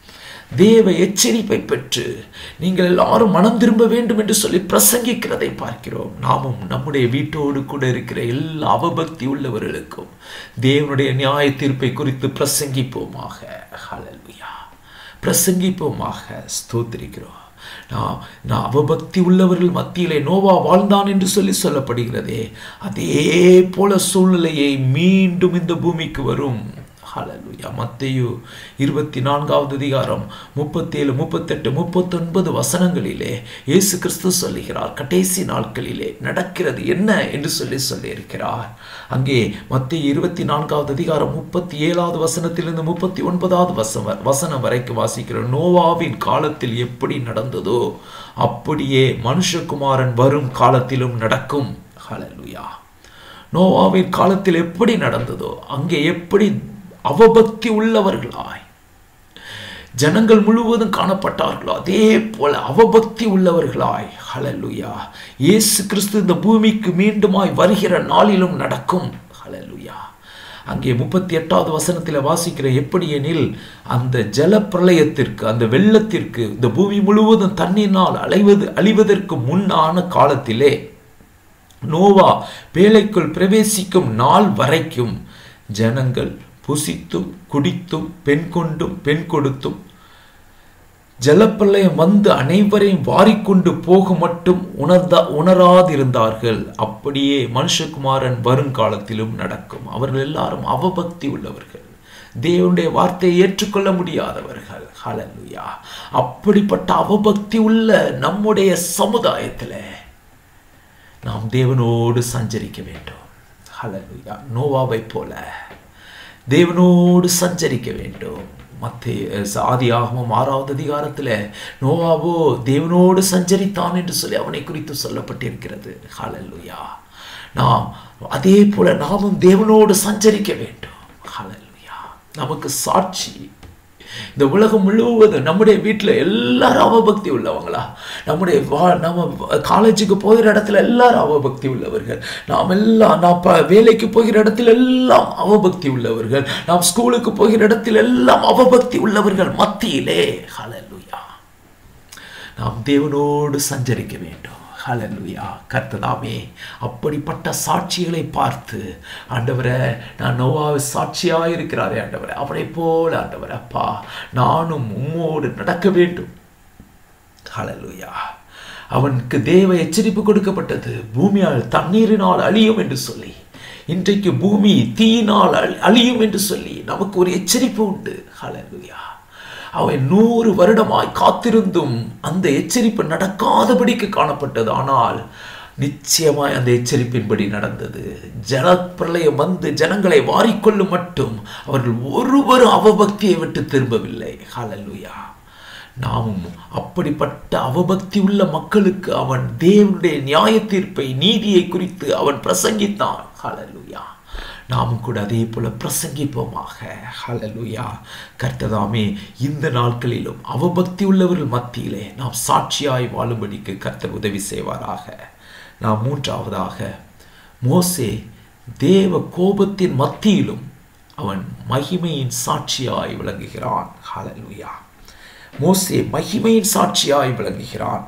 தேவ எச்சரிப்பை பெற்று நீங்கள் எல்லாரும் மனம் திரும்ப வேண்டும் என்று சொல்லி பிரசங்கிக்கிறதை பார்க்கிறோம் நாமும் நம்முடைய வீட்டோடு கூட இருக்கிற எல்லா அவபக்தி உள்ளவர்களுக்கும் தேவனுடைய நியாய தீர்ப்பை குறித்து பிரசங்கிப்போமாக ஹalleluya பிரசங்கிப்போமாக ஸ்தோத்திரிக்கிறோம் நான் நான் அவபக்தி உள்ளவர்கள் மத்தியிலே நோவா வாழ்ந்தான் என்று சொல்லி சொல்லப்படுகிறதே அதே போல சூழ்நிலையை மீண்டும் இந்த பூமிக்கு வரும் ஹalleluya மத்தேயு இருபத்தி நான்காவது அதிகாரம் முப்பத்தேழு முப்பத்தெட்டு முப்பத்தொன்பது வசனங்களிலே இயேசு கிறிஸ்து சொல்லுகிறார் கடைசி நாட்களிலே நடக்கிறது என்ன என்று சொல்லி சொல்லியிருக்கிறார் அங்கே மத்திய இருபத்தி நான்காவது அதிகாரம் முப்பத்தி ஏழாவது வசனத்திலிருந்து முப்பத்தி ஒன்பதாவது வசன வசனம் வரைக்கும் வாசிக்கிற நோவாவின் காலத்தில் எப்படி நடந்ததோ அப்படியே மனுஷகுமாரன் வரும் காலத்திலும் நடக்கும் ஹalleluya நோவாவின் காலத்தில் எப்படி நடந்ததோ அங்கே எப்படி அவபக்தி உள்ளவர்களாய் ஜனங்கள் முழுவதும் காணப்பட்டார்களோ அதே போல அவபக்தி உள்ளவர்களாய் ஹalleluya இயேசு கிறிஸ்து இந்த பூமிக்கு மீண்டுமாய் வருகிற நாளிலும் நடக்கும் ஹalleluya அங்கே முப்பத்தி எட்டாவது வசனத்தில் வாசிக்கிற எப்படி எனில் அந்த ஜல பிரளயத்திற்கு அந்த வெள்ளத்திற்கு இந்த பூமி முழுவதும் தண்ணீரினால் அலைவது அழிவதற்கு முன்னான காலத்திலே நோவா பேழைக்குள் பிரவேசிக்கும் நாள் வரைக்கும் ஜனங்கள் புசித்தும் குடித்தும் பெண் கொண்டும் பெண் கொடுத்தும் ஜலப்பிரளயம் வந்து அனைவரையும் வாரிக்கொண்டு போக மட்டும் உணர்ந்தா உணராதிருந்தார்கள் அப்படியே மனுஷகுமாரன் வருங்காலத்திலும் நடக்கும் அவர்கள் எல்லாரும் அவபக்தி உள்ளவர்கள் தேவனுடைய வார்த்தையை ஏற்றுக்கொள்ள முடியாதவர்கள் ஹalleluya அப்படிப்பட்ட அவபக்தி உள்ள நம்முடைய சமுதாயத்தில் நாம் தேவனோடு சஞ்சரிக்க வேண்டும் ஹalleluya நோவாவை போல தேவனோடு சஞ்சரிக்க வேண்டும் மத்திய ஆதி ஆகமம் ஆறாவது அதிகாரத்தில் நோவாவோ தேவனோடு சஞ்சரித்தான் என்று சொல்லி அவனை குறித்து சொல்லப்பட்டிருக்கிறது ஹalleluya நாம் அதே போல நாமும் தேவனோடு சஞ்சரிக்க வேண்டும் ஹalleluya நமக்கு சாட்சி இந்த உலகம் முழுவதும் நம்முடைய வீட்டில் எல்லாரும் அவபக்தி உள்ளவங்களா நம்முடைய வா நம்ம காலேஜுக்கு போகிற இடத்துல எல்லாரும் அவபக்தி உள்ளவர்கள் நாம் எல்லாம் நாம் ப வேலைக்கு போகிற இடத்துல எல்லாம் அவபக்தி உள்ளவர்கள் நாம் ஸ்கூலுக்கு போகிற இடத்துல எல்லாம் அவபக்தி உள்ளவர்கள் மத்தியிலே ஹalleluya நாம் தேவனோடு சஞ்சரிக்க வேண்டும் ஹalleluya கர்த்ததாமே அப்படிப்பட்ட சாட்சிகளை பார்த்து ஆண்டவரே நான் நோவாவை சாட்சியாக இருக்கிறாரே ஆண்டவரே அவனை போல ஆண்டவரே அப்பா நானும் உம்மோடு நடக்க வேண்டும் ஹalleluya அவனுக்கு தேவ எச்சரிப்பு கொடுக்கப்பட்டது பூமியால் தண்ணீரினால் அழியும் என்று சொல்லி இன்றைக்கு பூமி தீயினால் அழியும் என்று சொல்லி நமக்கு ஒரு எச்சரிப்பு உண்டு ஹalleluya அவன் நூறு வருடமாய் காத்திருந்தும் அந்த எச்சரிப்பு நடக்காதபடிக்கு காணப்பட்டது ஆனால் நிச்சயமாய் அந்த எச்சரிப்பின்படி நடந்தது ஜலப்பிரளயம் வந்து ஜனங்களை வாரிக்கொள்ளும் மட்டும் அவர்கள் ஒருவரும் அவபக்தியை விட்டு திரும்பவில்லை ஹalleluya நாமும் அப்படிப்பட்ட அவபக்தி உள்ள மக்களுக்கு அவன் தேவனுடைய நியாய தீர்ப்பை நீதியை குறித்து அவன் பிரசங்கித்தான் ஹalleluya நாமும் கூட அதே போல பிரசங்கிப்போமாக ஹalleluya கர்த்ததாமே இந்த நாட்களிலும் அவபக்தி உள்ளவர்கள் மத்தியிலே நாம் சாட்சியாய் வாழும்படிக்கு கர்த்தர் உதவி செய்வாராக நாம் மூன்றாவதாக மோசே தேவ கோபத்தின் மத்தியிலும் அவன் மகிமையின் சாட்சியாய் விளங்குகிறான் ஹalleluya மோசே மகிமையின் சாட்சியாய் விளங்குகிறான்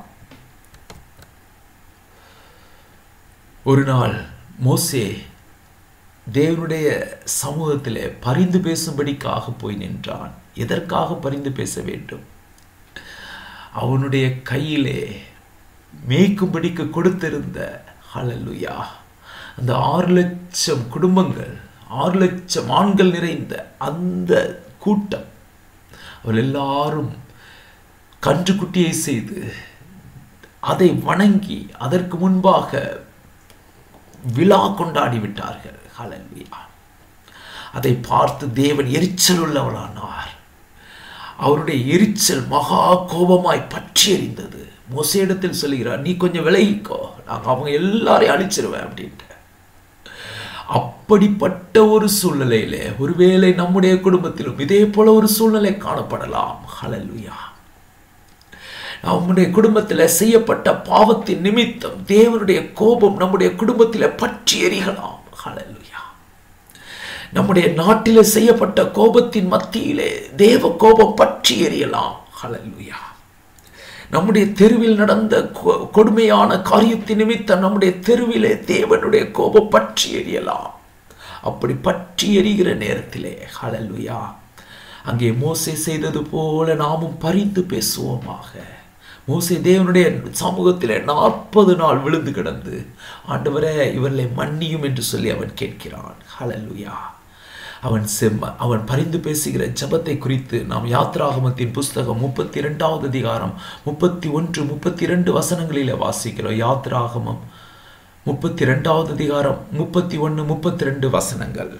ஒரு நாள் மோசே தேவனுடைய சமூகத்திலே பரிந்து பேசும்படிக்காக போய் நின்றான் எதற்காக பரிந்து பேச வேண்டும் அவனுடைய கையிலே மேய்க்கும்படிக்கு கொடுத்திருந்த ஹalleluya அந்த ஆறு லட்சம் குடும்பங்கள் ஆறு லட்சம் ஆண்கள் நிறைந்த அந்த கூட்டம் அவள் எல்லாரும் கன்றுக்குட்டியை செய்து அதை வணங்கி அதற்கு முன்பாக விழா கொண்டாடி விட்டார்கள் ஹalleluya அதை பார்த்து தேவன் எரிச்சல் உள்ளவளானார் அவருடைய எரிச்சல் மகா கோபமாய் பற்றி எறிந்தது மோசையிடத்தில் சொல்லுகிறார் நீ கொஞ்சம் விலகிக்கோ நான் அவங்க எல்லாரையும் அழிச்சிருவேன் அப்படின்ட்டு அப்படிப்பட்ட ஒரு சூழ்நிலையிலே ஒருவேளை நம்முடைய குடும்பத்திலும் இதே போல ஒரு சூழ்நிலை காணப்படலாம் ஹalleluya நம்முடைய குடும்பத்தில் செய்யப்பட்ட பாவத்தின் நிமித்தம் தேவனுடைய கோபம் நம்முடைய குடும்பத்தில் பற்றி எறிகலாம் ஹalleluya நம்முடைய நாட்டிலே செய்யப்பட்ட கோபத்தின் மத்தியிலே தேவ கோபம் பற்றி எறியலாம் ஹalleluya நம்முடைய தெருவில் நடந்த கொ- கொடுமையான காரியத்தின் நிமித்தம் நம்முடைய தெருவிலே தேவனுடைய கோபம் பற்றி எறியலாம் அப்படி பற்றி எரிகிற நேரத்திலே ஹalleluya அங்கே மோசே செய்தது போல நாமும் பரிந்து பேசுவோமாக மோசே தேவனுடைய சமூகத்திலே நாற்பது நாள் விழுந்து கிடந்து ஆண்டவரே இவர்களை மன்னியும் என்று சொல்லி அவன் கேட்கிறான் ஹalleluya அவன் செம்ம அவன் பரிந்து பேசுகிற ஜெபத்தை குறித்து நாம் யாத்ராகமத்தின் புஸ்தகம் முப்பத்தி இரண்டாவது அதிகாரம் முப்பத்தி ஒன்று முப்பத்தி இரண்டு வசனங்களிலே வாசிக்கிறோம் யாத்ராகமம் முப்பத்தி இரண்டாவது அதிகாரம் முப்பத்தி ஒன்று முப்பத்தி ரெண்டு வசனங்கள்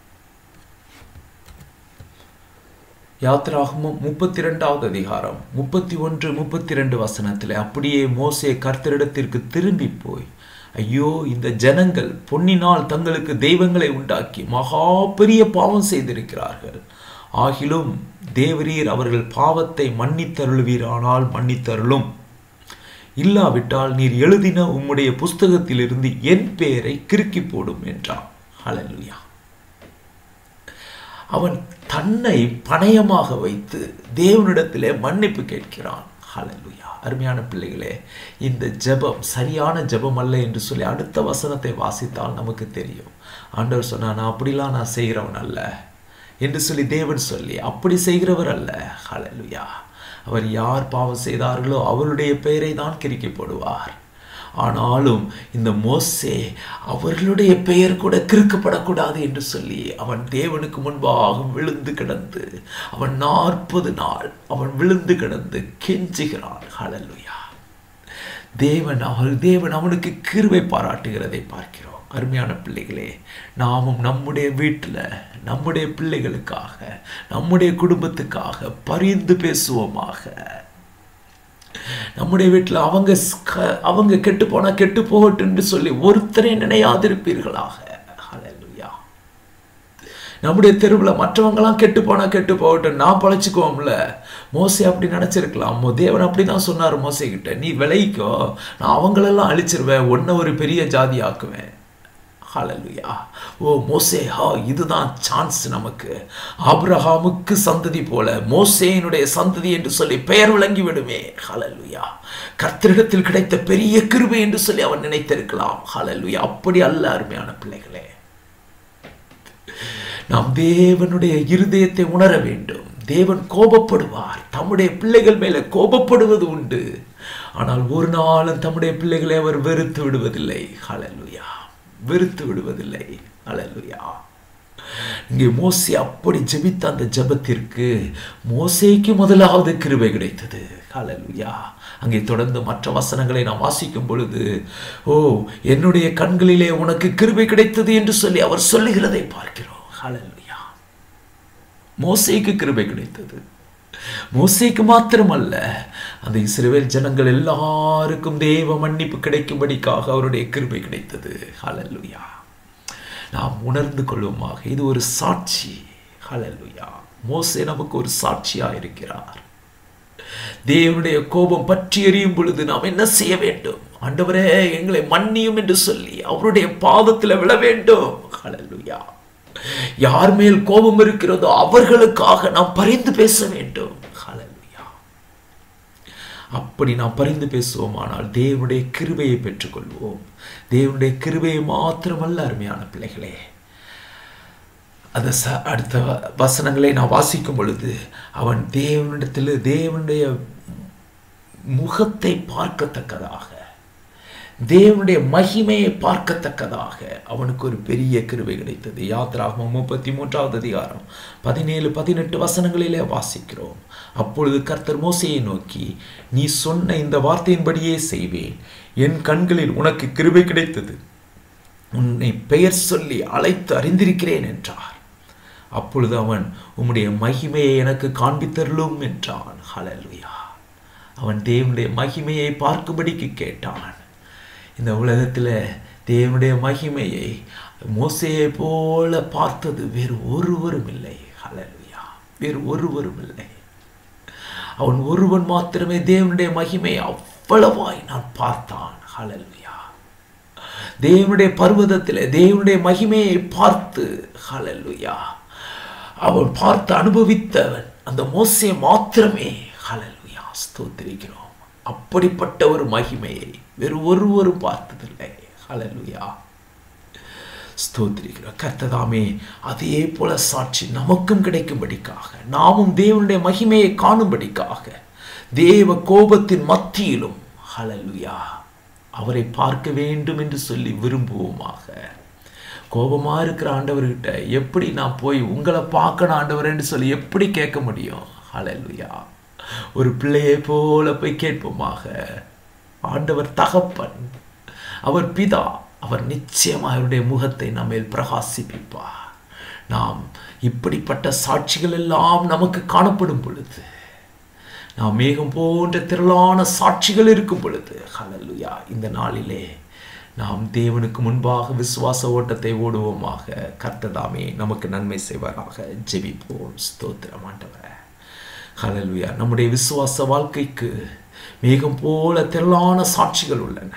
யாத்ராகமம் முப்பத்தி இரண்டாவது அதிகாரம் முப்பத்தி ஒன்று முப்பத்தி ரெண்டு வசனத்தில் அப்படியே மோசே கர்த்தரிடத்திற்கு திரும்பி போய் ஐயோ இந்த ஜனங்கள் பொன்னினால் தங்களுக்கு தெய்வங்களை உண்டாக்கி மகா பெரிய பாவம் செய்திருக்கிறார்கள் ஆகிலும் தேவரீர் அவர்கள் பாவத்தை மன்னித்தருளுவீரானால் மன்னித்தருளும் இல்லாவிட்டால் நீர் எழுதின உம்முடைய புஸ்தகத்திலிருந்து என் பெயரை கிறுக்கி போடும் என்றான் ஹalleluya அவன் தன்னை பணயமாக வைத்து தேவனிடத்திலே மன்னிப்பு கேட்கிறான் ஹalleluya அருமையான பிள்ளைகளே இந்த ஜெபம் சரியான ஜெபம் அல்ல என்று சொல்லி அடுத்த வசனத்தை வாசித்தால் நமக்கு தெரியும் ஆண்டவர் சொன்னா நான் அப்படிலாம் நான் செய்கிறவன் அல்ல என்று சொல்லி தேவன் சொல்லி அப்படி செய்கிறவர் அல்ல ஹalleluya அவர் யார் பாவம் செய்தார்களோ அவருடைய பெயரை தான் கிறுக்கி போடுவார் ஆனாலும் இந்த மோசே அவர்களுடைய பெயர் கூட கிறுக்கப்படக்கூடாது என்று சொல்லி அவன் தேவனுக்கு முன்பாக விழுந்து கிடந்து அவன் நாற்பது நாள் அவன் விழுந்து கிடந்து கெஞ்சுகிறான் ஹalleluya தேவன் அவள் தேவன் அவனுக்கு கிருபை பாராட்டுகிறதை பார்க்கிறோம் அருமையான பிள்ளைகளே நாமும் நம்முடைய வீட்டில் நம்முடைய பிள்ளைகளுக்காக நம்முடைய குடும்பத்துக்காக பரிந்து பேசுவோமாக நம்முடைய வீட்டில் அவங்க ஸ்க- அவங்க கெட்டு போனா கெட்டு போகட்டும்னு சொல்லி ஒருத்தரை நினையாதிருப்பீர்களாக ஹalleluya நம்முடைய தெருவில் மற்றவங்களாம் கெட்டு போனா கெட்டு போகட்டும் நான் பழச்சிக்குவோம்ல மோசே அப்படி நினைச்சிருக்கலாம் மோ தேவன் அப்படி தான் சொன்னார் மோசே கிட்ட நீ விளைவிக்கோ நான் அவங்களெல்லாம் அழிச்சிருவேன் உன்னை ஒரு பெரிய ஜாதி ஆக்குவேன் ஹalleluya ஓ மோசே ஹா இதுதான் சான்ஸ் நமக்கு ஆபிரகாமுக்கு சந்ததி போல மோசேயினுடைய சந்ததி என்று சொல்லி பெயர் விளங்கி விடுமே ஹalleluya கர்த்தரிடத்தில் கிடைத்த பெரிய கிருபை என்று சொல்லி அவன் நினைத்திருக்கலாம் ஹalleluya அப்படி அல்ல அருமையான பிள்ளைகளே நாம் தேவனுடைய இருதயத்தை உணர வேண்டும் தேவன் கோபப்படுவார் தம்முடைய பிள்ளைகள் மேலே கோபப்படுவது உண்டு ஆனால் ஒரு நாளும் தம்முடைய பிள்ளைகளை அவர் வெறுத்து விடுவதில்லை ஹalleluya வெறுத்து விடுவதில்லை ஹalleluya இங்கே மோசே அப்படி ஜெபித்த அந்த ஜெபத்திற்கு மோசேக்கு முதலாவது கிருபை கிடைத்தது ஹalleluya அங்கே தொடர்ந்து மற்ற வசனங்களை நாம் வாசிக்கும் பொழுது ஓ என்னுடைய கண்களிலே உனக்கு கிருபை கிடைத்தது என்று சொல்லி அவர் சொல்லுகிறதை பார்க்கிறோம் ஹalleluya மோசேக்கு கிருபை கிடைத்தது மோசேக்கு மாத்திரமல்ல அந்த இஸ்ரவேல் ஜனங்கள் எல்லாருக்கும் தேவ மன்னிப்பு கிடைக்கும்படிக்காக அவருடைய கிருபை கிடைத்தது ஹalleluya நாம் உணர்ந்து கொள்வோமாக இது ஒரு சாட்சி ஹalleluya மோசே நமக்கு ஒரு சாட்சியா இருக்கிறார் தேவனுடைய கோபம் பற்றி எறியும் பொழுது நாம் என்ன செய்ய வேண்டும் ஆண்டவரே எங்களை மன்னியும் என்று சொல்லி அவருடைய பாதத்தில் விழ வேண்டும் ஹalleluya யார் மேல் கோபம் இருக்கிறதோ அவர்களுக்காக நாம் பரிந்து பேச வேண்டும் ஹalleluya அப்படி நாம் பரிந்து பேசுவோமானால் தேவனுடைய கிருபையை பெற்றுக்கொள்வோம் தேவனுடைய கிருபையை மாத்திரமல்ல அருமையான பிள்ளைகளே அந்த ச அடுத்த வ- வசனங்களை நான் வாசிக்கும் பொழுது அவன் தேவனிடத்தில் தேவனுடைய முகத்தை பார்க்கத்தக்கதாக தேவனுடைய மகிமையை பார்க்கத்தக்கதாக அவனுக்கு ஒரு பெரிய கிருபை கிடைத்தது யாத்ராகமம் முப்பத்தி மூன்றாவது அதிகாரம் பதினேழு பதினெட்டு வசனங்களிலே வாசிக்கிறோம் அப்பொழுது கர்த்தர் மோசையை நோக்கி நீ சொன்ன இந்த வார்த்தையின்படியே செய்வேன் என் கண்களில் உனக்கு கிருபை கிடைத்தது உன்னை பெயர் சொல்லி அழைத்து அறிந்திருக்கிறேன் என்றார் அப்பொழுது அவன் உம்முடைய மகிமையை எனக்கு காண்பித்தருளும் என்றான் ஹalleluya அவன் தேவனுடைய மகிமையை பார்க்கும்படிக்கு கேட்டான் இந்த உலகத்தில் தேவனுடைய மகிமையை மோசையை போல பார்த்தது வேறு ஒருவரும் இல்லை ஹalleluya வேறு ஒருவரும் இல்லை அவன் ஒருவன் மாத்திரமே தேவனுடைய மகிமையை அவ்வளவாய் நான் பார்த்தான் ஹalleluya தேவனுடைய பர்வதத்தில் தேவனுடைய மகிமையை பார்த்து ஹalleluya அவன் பார்த்து அனுபவித்தவன் அந்த மோசே மாத்திரமே ஹalleluya ஸ்தோத்திரிக்கிறோம் அப்படிப்பட்ட ஒரு மகிமையை வேறு ஒருவரும் பார்த்ததில்லை ஹalleluya ஸ்தோத்திரிக்கிறோம் கர்த்ததாமே அதே போல சாட்சி நமக்கும் கிடைக்கும்படிக்காக நாமும் தேவனுடைய மகிமையை காணும்படிக்காக தேவ கோபத்தின் மத்தியிலும் ஹalleluya அவரை பார்க்க வேண்டும் என்று சொல்லி விரும்புவோமாக கோபமா இருக்கிற ஆண்டவர்கிட்ட எப்படி நான் போய் உங்களை பார்க்கணும் ஆண்டவரேன்னு சொல்லி எப்படி கேட்க முடியும் ஹalleluya ஒரு பிள்ளையை போல போய் கேட்போமாக ஆண்டவர் தகப்பன் அவர் பிதா அவர் நிச்சயம் அவருடைய முகத்தை நம்மேல் பிரகாசிப்பிப்பார் நாம் இப்படிப்பட்ட சாட்சிகள் எல்லாம் நமக்கு காணப்படும் பொழுது நாம் மேகம் போன்ற திரளான சாட்சிகள் இருக்கும் பொழுது ஹalleluya இந்த நாளிலே நாம் தேவனுக்கு முன்பாக விசுவாச ஓட்டத்தை ஓடுவோமாக கர்த்ததாமே நமக்கு நன்மை செய்வாராக ஜெபிப்போம் ஸ்தோத்திரம் ஆண்டவரே ஹalleluya நம்முடைய விசுவாச வாழ்க்கைக்கு மேகம் போல திரளான சாட்சிகள் உள்ளன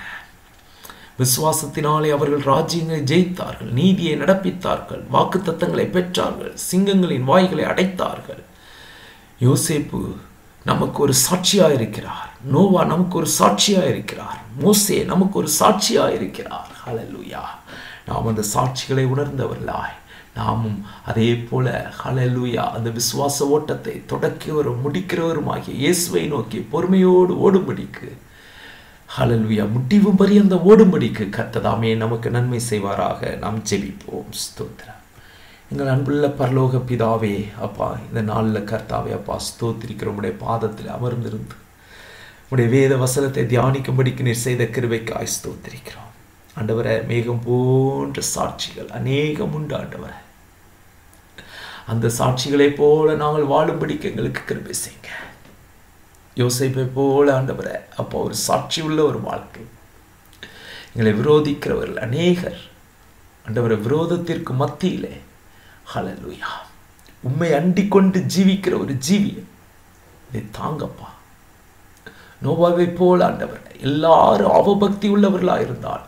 விசுவாசத்தினாலே அவர்கள் ராஜ்யங்களை ஜெயித்தார்கள் நீதியை நடப்பித்தார்கள் வாக்குத்தத்தங்களை பெற்றார்கள் சிங்கங்களின் வாய்களை அடைத்தார்கள் யோசேப்பு நமக்கு ஒரு சாட்சியா இருக்கிறார் நோவா நமக்கு ஒரு சாட்சியா இருக்கிறார் மோசே நமக்கு ஒரு சாட்சியா இருக்கிறார் ஹalleluya நாம் அந்த சாட்சிகளை உணர்ந்தவர்களாய் நாமும் அதே போல ஹalleluya அந்த விசுவாச ஓட்டத்தை தொடக்கியவரும் முடிக்கிறவருமாகிய இயேசுவை நோக்கி பொறுமையோடு ஓடும்படிக்கு ஹalleluya முடிவும் பரியந்த ஓடும்படிக்கு கர்த்ததாமே நமக்கு நன்மை செய்வாராக நாம் ஜெபிப்போம் ஸ்தோத்திரம் எங்கள் அன்புள்ள பரலோக பிதாவே அப்பா இந்த நாளில் கர்த்தாவே அப்பா ஸ்தோத்திரிக்கிற உடைய பாதத்தில் அமர்ந்திருந்து உடைய வேத வசனத்தை தியானிக்கும்படிக்கு நீர் செய்த கிருபைக்காய் ஸ்தோத்திரிக்கிறோம் ஆண்டவரை மேகம் போன்ற சாட்சிகள் அநேகம் உண்டு ஆண்டவரை அந்த சாட்சிகளைப் போல நாங்கள் வாழும்படிக்கு எங்களுக்கு கிருபை செய்யுங்க யோசைப்பை போல ஆண்டவரை அப்போ ஒரு சாட்சி உள்ள ஒரு வாழ்க்கை எங்களை விரோதிக்கிறவர்கள் அநேகர் ஆண்டவரை விரோதத்திற்கு மத்தியிலே ஹalleluya உண்மை அண்டிக் கொண்டு ஜீவிக்கிற ஒரு ஜீவியம் இதை தாங்கப்பா நோவாவை போல ஆண்டவர் எல்லாரும் அவபக்தி உள்ளவர்களாக இருந்தால்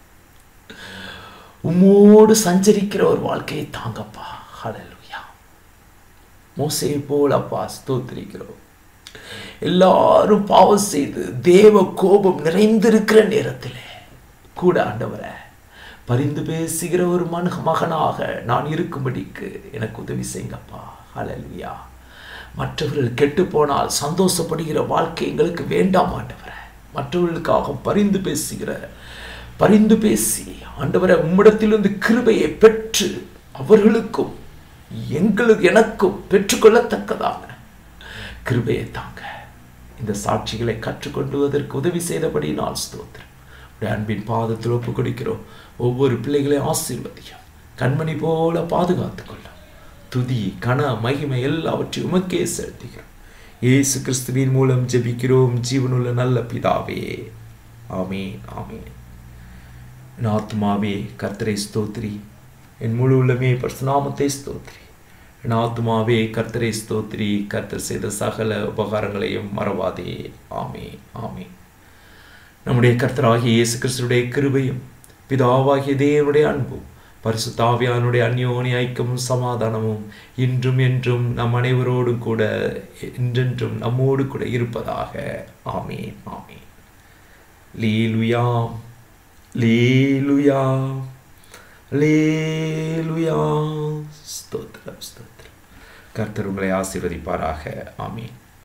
உம்மோடு சஞ்சரிக்கிற ஒரு வாழ்க்கையை தாங்கப்பா ஹalleluya மோசையை போல அப்பா ஸ்தோத்திரிக்கிறோம் எல்லாரும் பாவம் செய்து தேவ கோபம் நிறைந்திருக்கிற நேரத்திலே கூட ஆண்டவரை பரிந்து பேசுகிற ஒரு மன மகனாக நான் இருக்கும்படிக்கு எனக்கு உதவி செய்யுங்கப்பா ஹalleluya மற்றவர்கள் கெட்டு போனால் சந்தோஷப்படுகிற வாழ்க்கை எங்களுக்கு வேண்டாம் ஆண்டவரை மற்றவர்களுக்காக பரிந்து பேசுகிற பரிந்து பேசி ஆண்டவரை உம்மிடத்திலிருந்து கிருபையை பெற்று அவர்களுக்கும் எங்களுக்கு எனக்கும் பெற்றுக்கொள்ளத்தக்கதாக கிருபையை தாங்க இந்த சாட்சிகளை கற்றுக்கொண்டுவதற்கு உதவி செய்தபடி நான் ஸ்தோத்திரம் உடைய அன்பின் பாதத்தில் ஒப்பு கொடுக்கிறோம் ஒவ்வொரு பிள்ளைகளையும் ஆசீர்வதியும் கண்மணி போல பாதுகாத்துக் கொள்ளும் துதி கன மகிமை எல்லாவற்றையும் உமக்கே செலுத்துகிறோம் இயேசு கிறிஸ்துவின் மூலம் ஜெபிக்கிறோம் ஜீவனுள்ள நல்ல பிதாவே ஆமீன் ஆமீன் என் ஆத்மாவே கர்த்தரை ஸ்தோத்திரி என் முழு உள்ளமே பரிசுநாமத்தை ஸ்தோத்ரி என் ஆத்மாவே கர்த்தரை ஸ்தோத்ரி கர்த்தர் செய்த சகல உபகாரங்களையும் மறவாதே ஆமே ஆமே நம்முடைய கர்த்தராகிய இயேசு கிறிஸ்துடைய கிருபையும் பிதாவாகிய தேவனுடைய அன்பும் பரிசுத்தாவியானுடைய அந்யோனி ஐக்கியமும் சமாதானமும் இன்றும் என்றும் நம் அனைவரோடும் கூட என்றென்றும் நம்மோடு கூட இருப்பதாக ஆமீன் ஆமீன் லீலுயா லீலுயா லேலுயா ஸ்தோத்திரம் ஸ்தோத்திரம் கர்த்தர் உங்களை ஆசீர்வதிப்பாராக ஆமீன்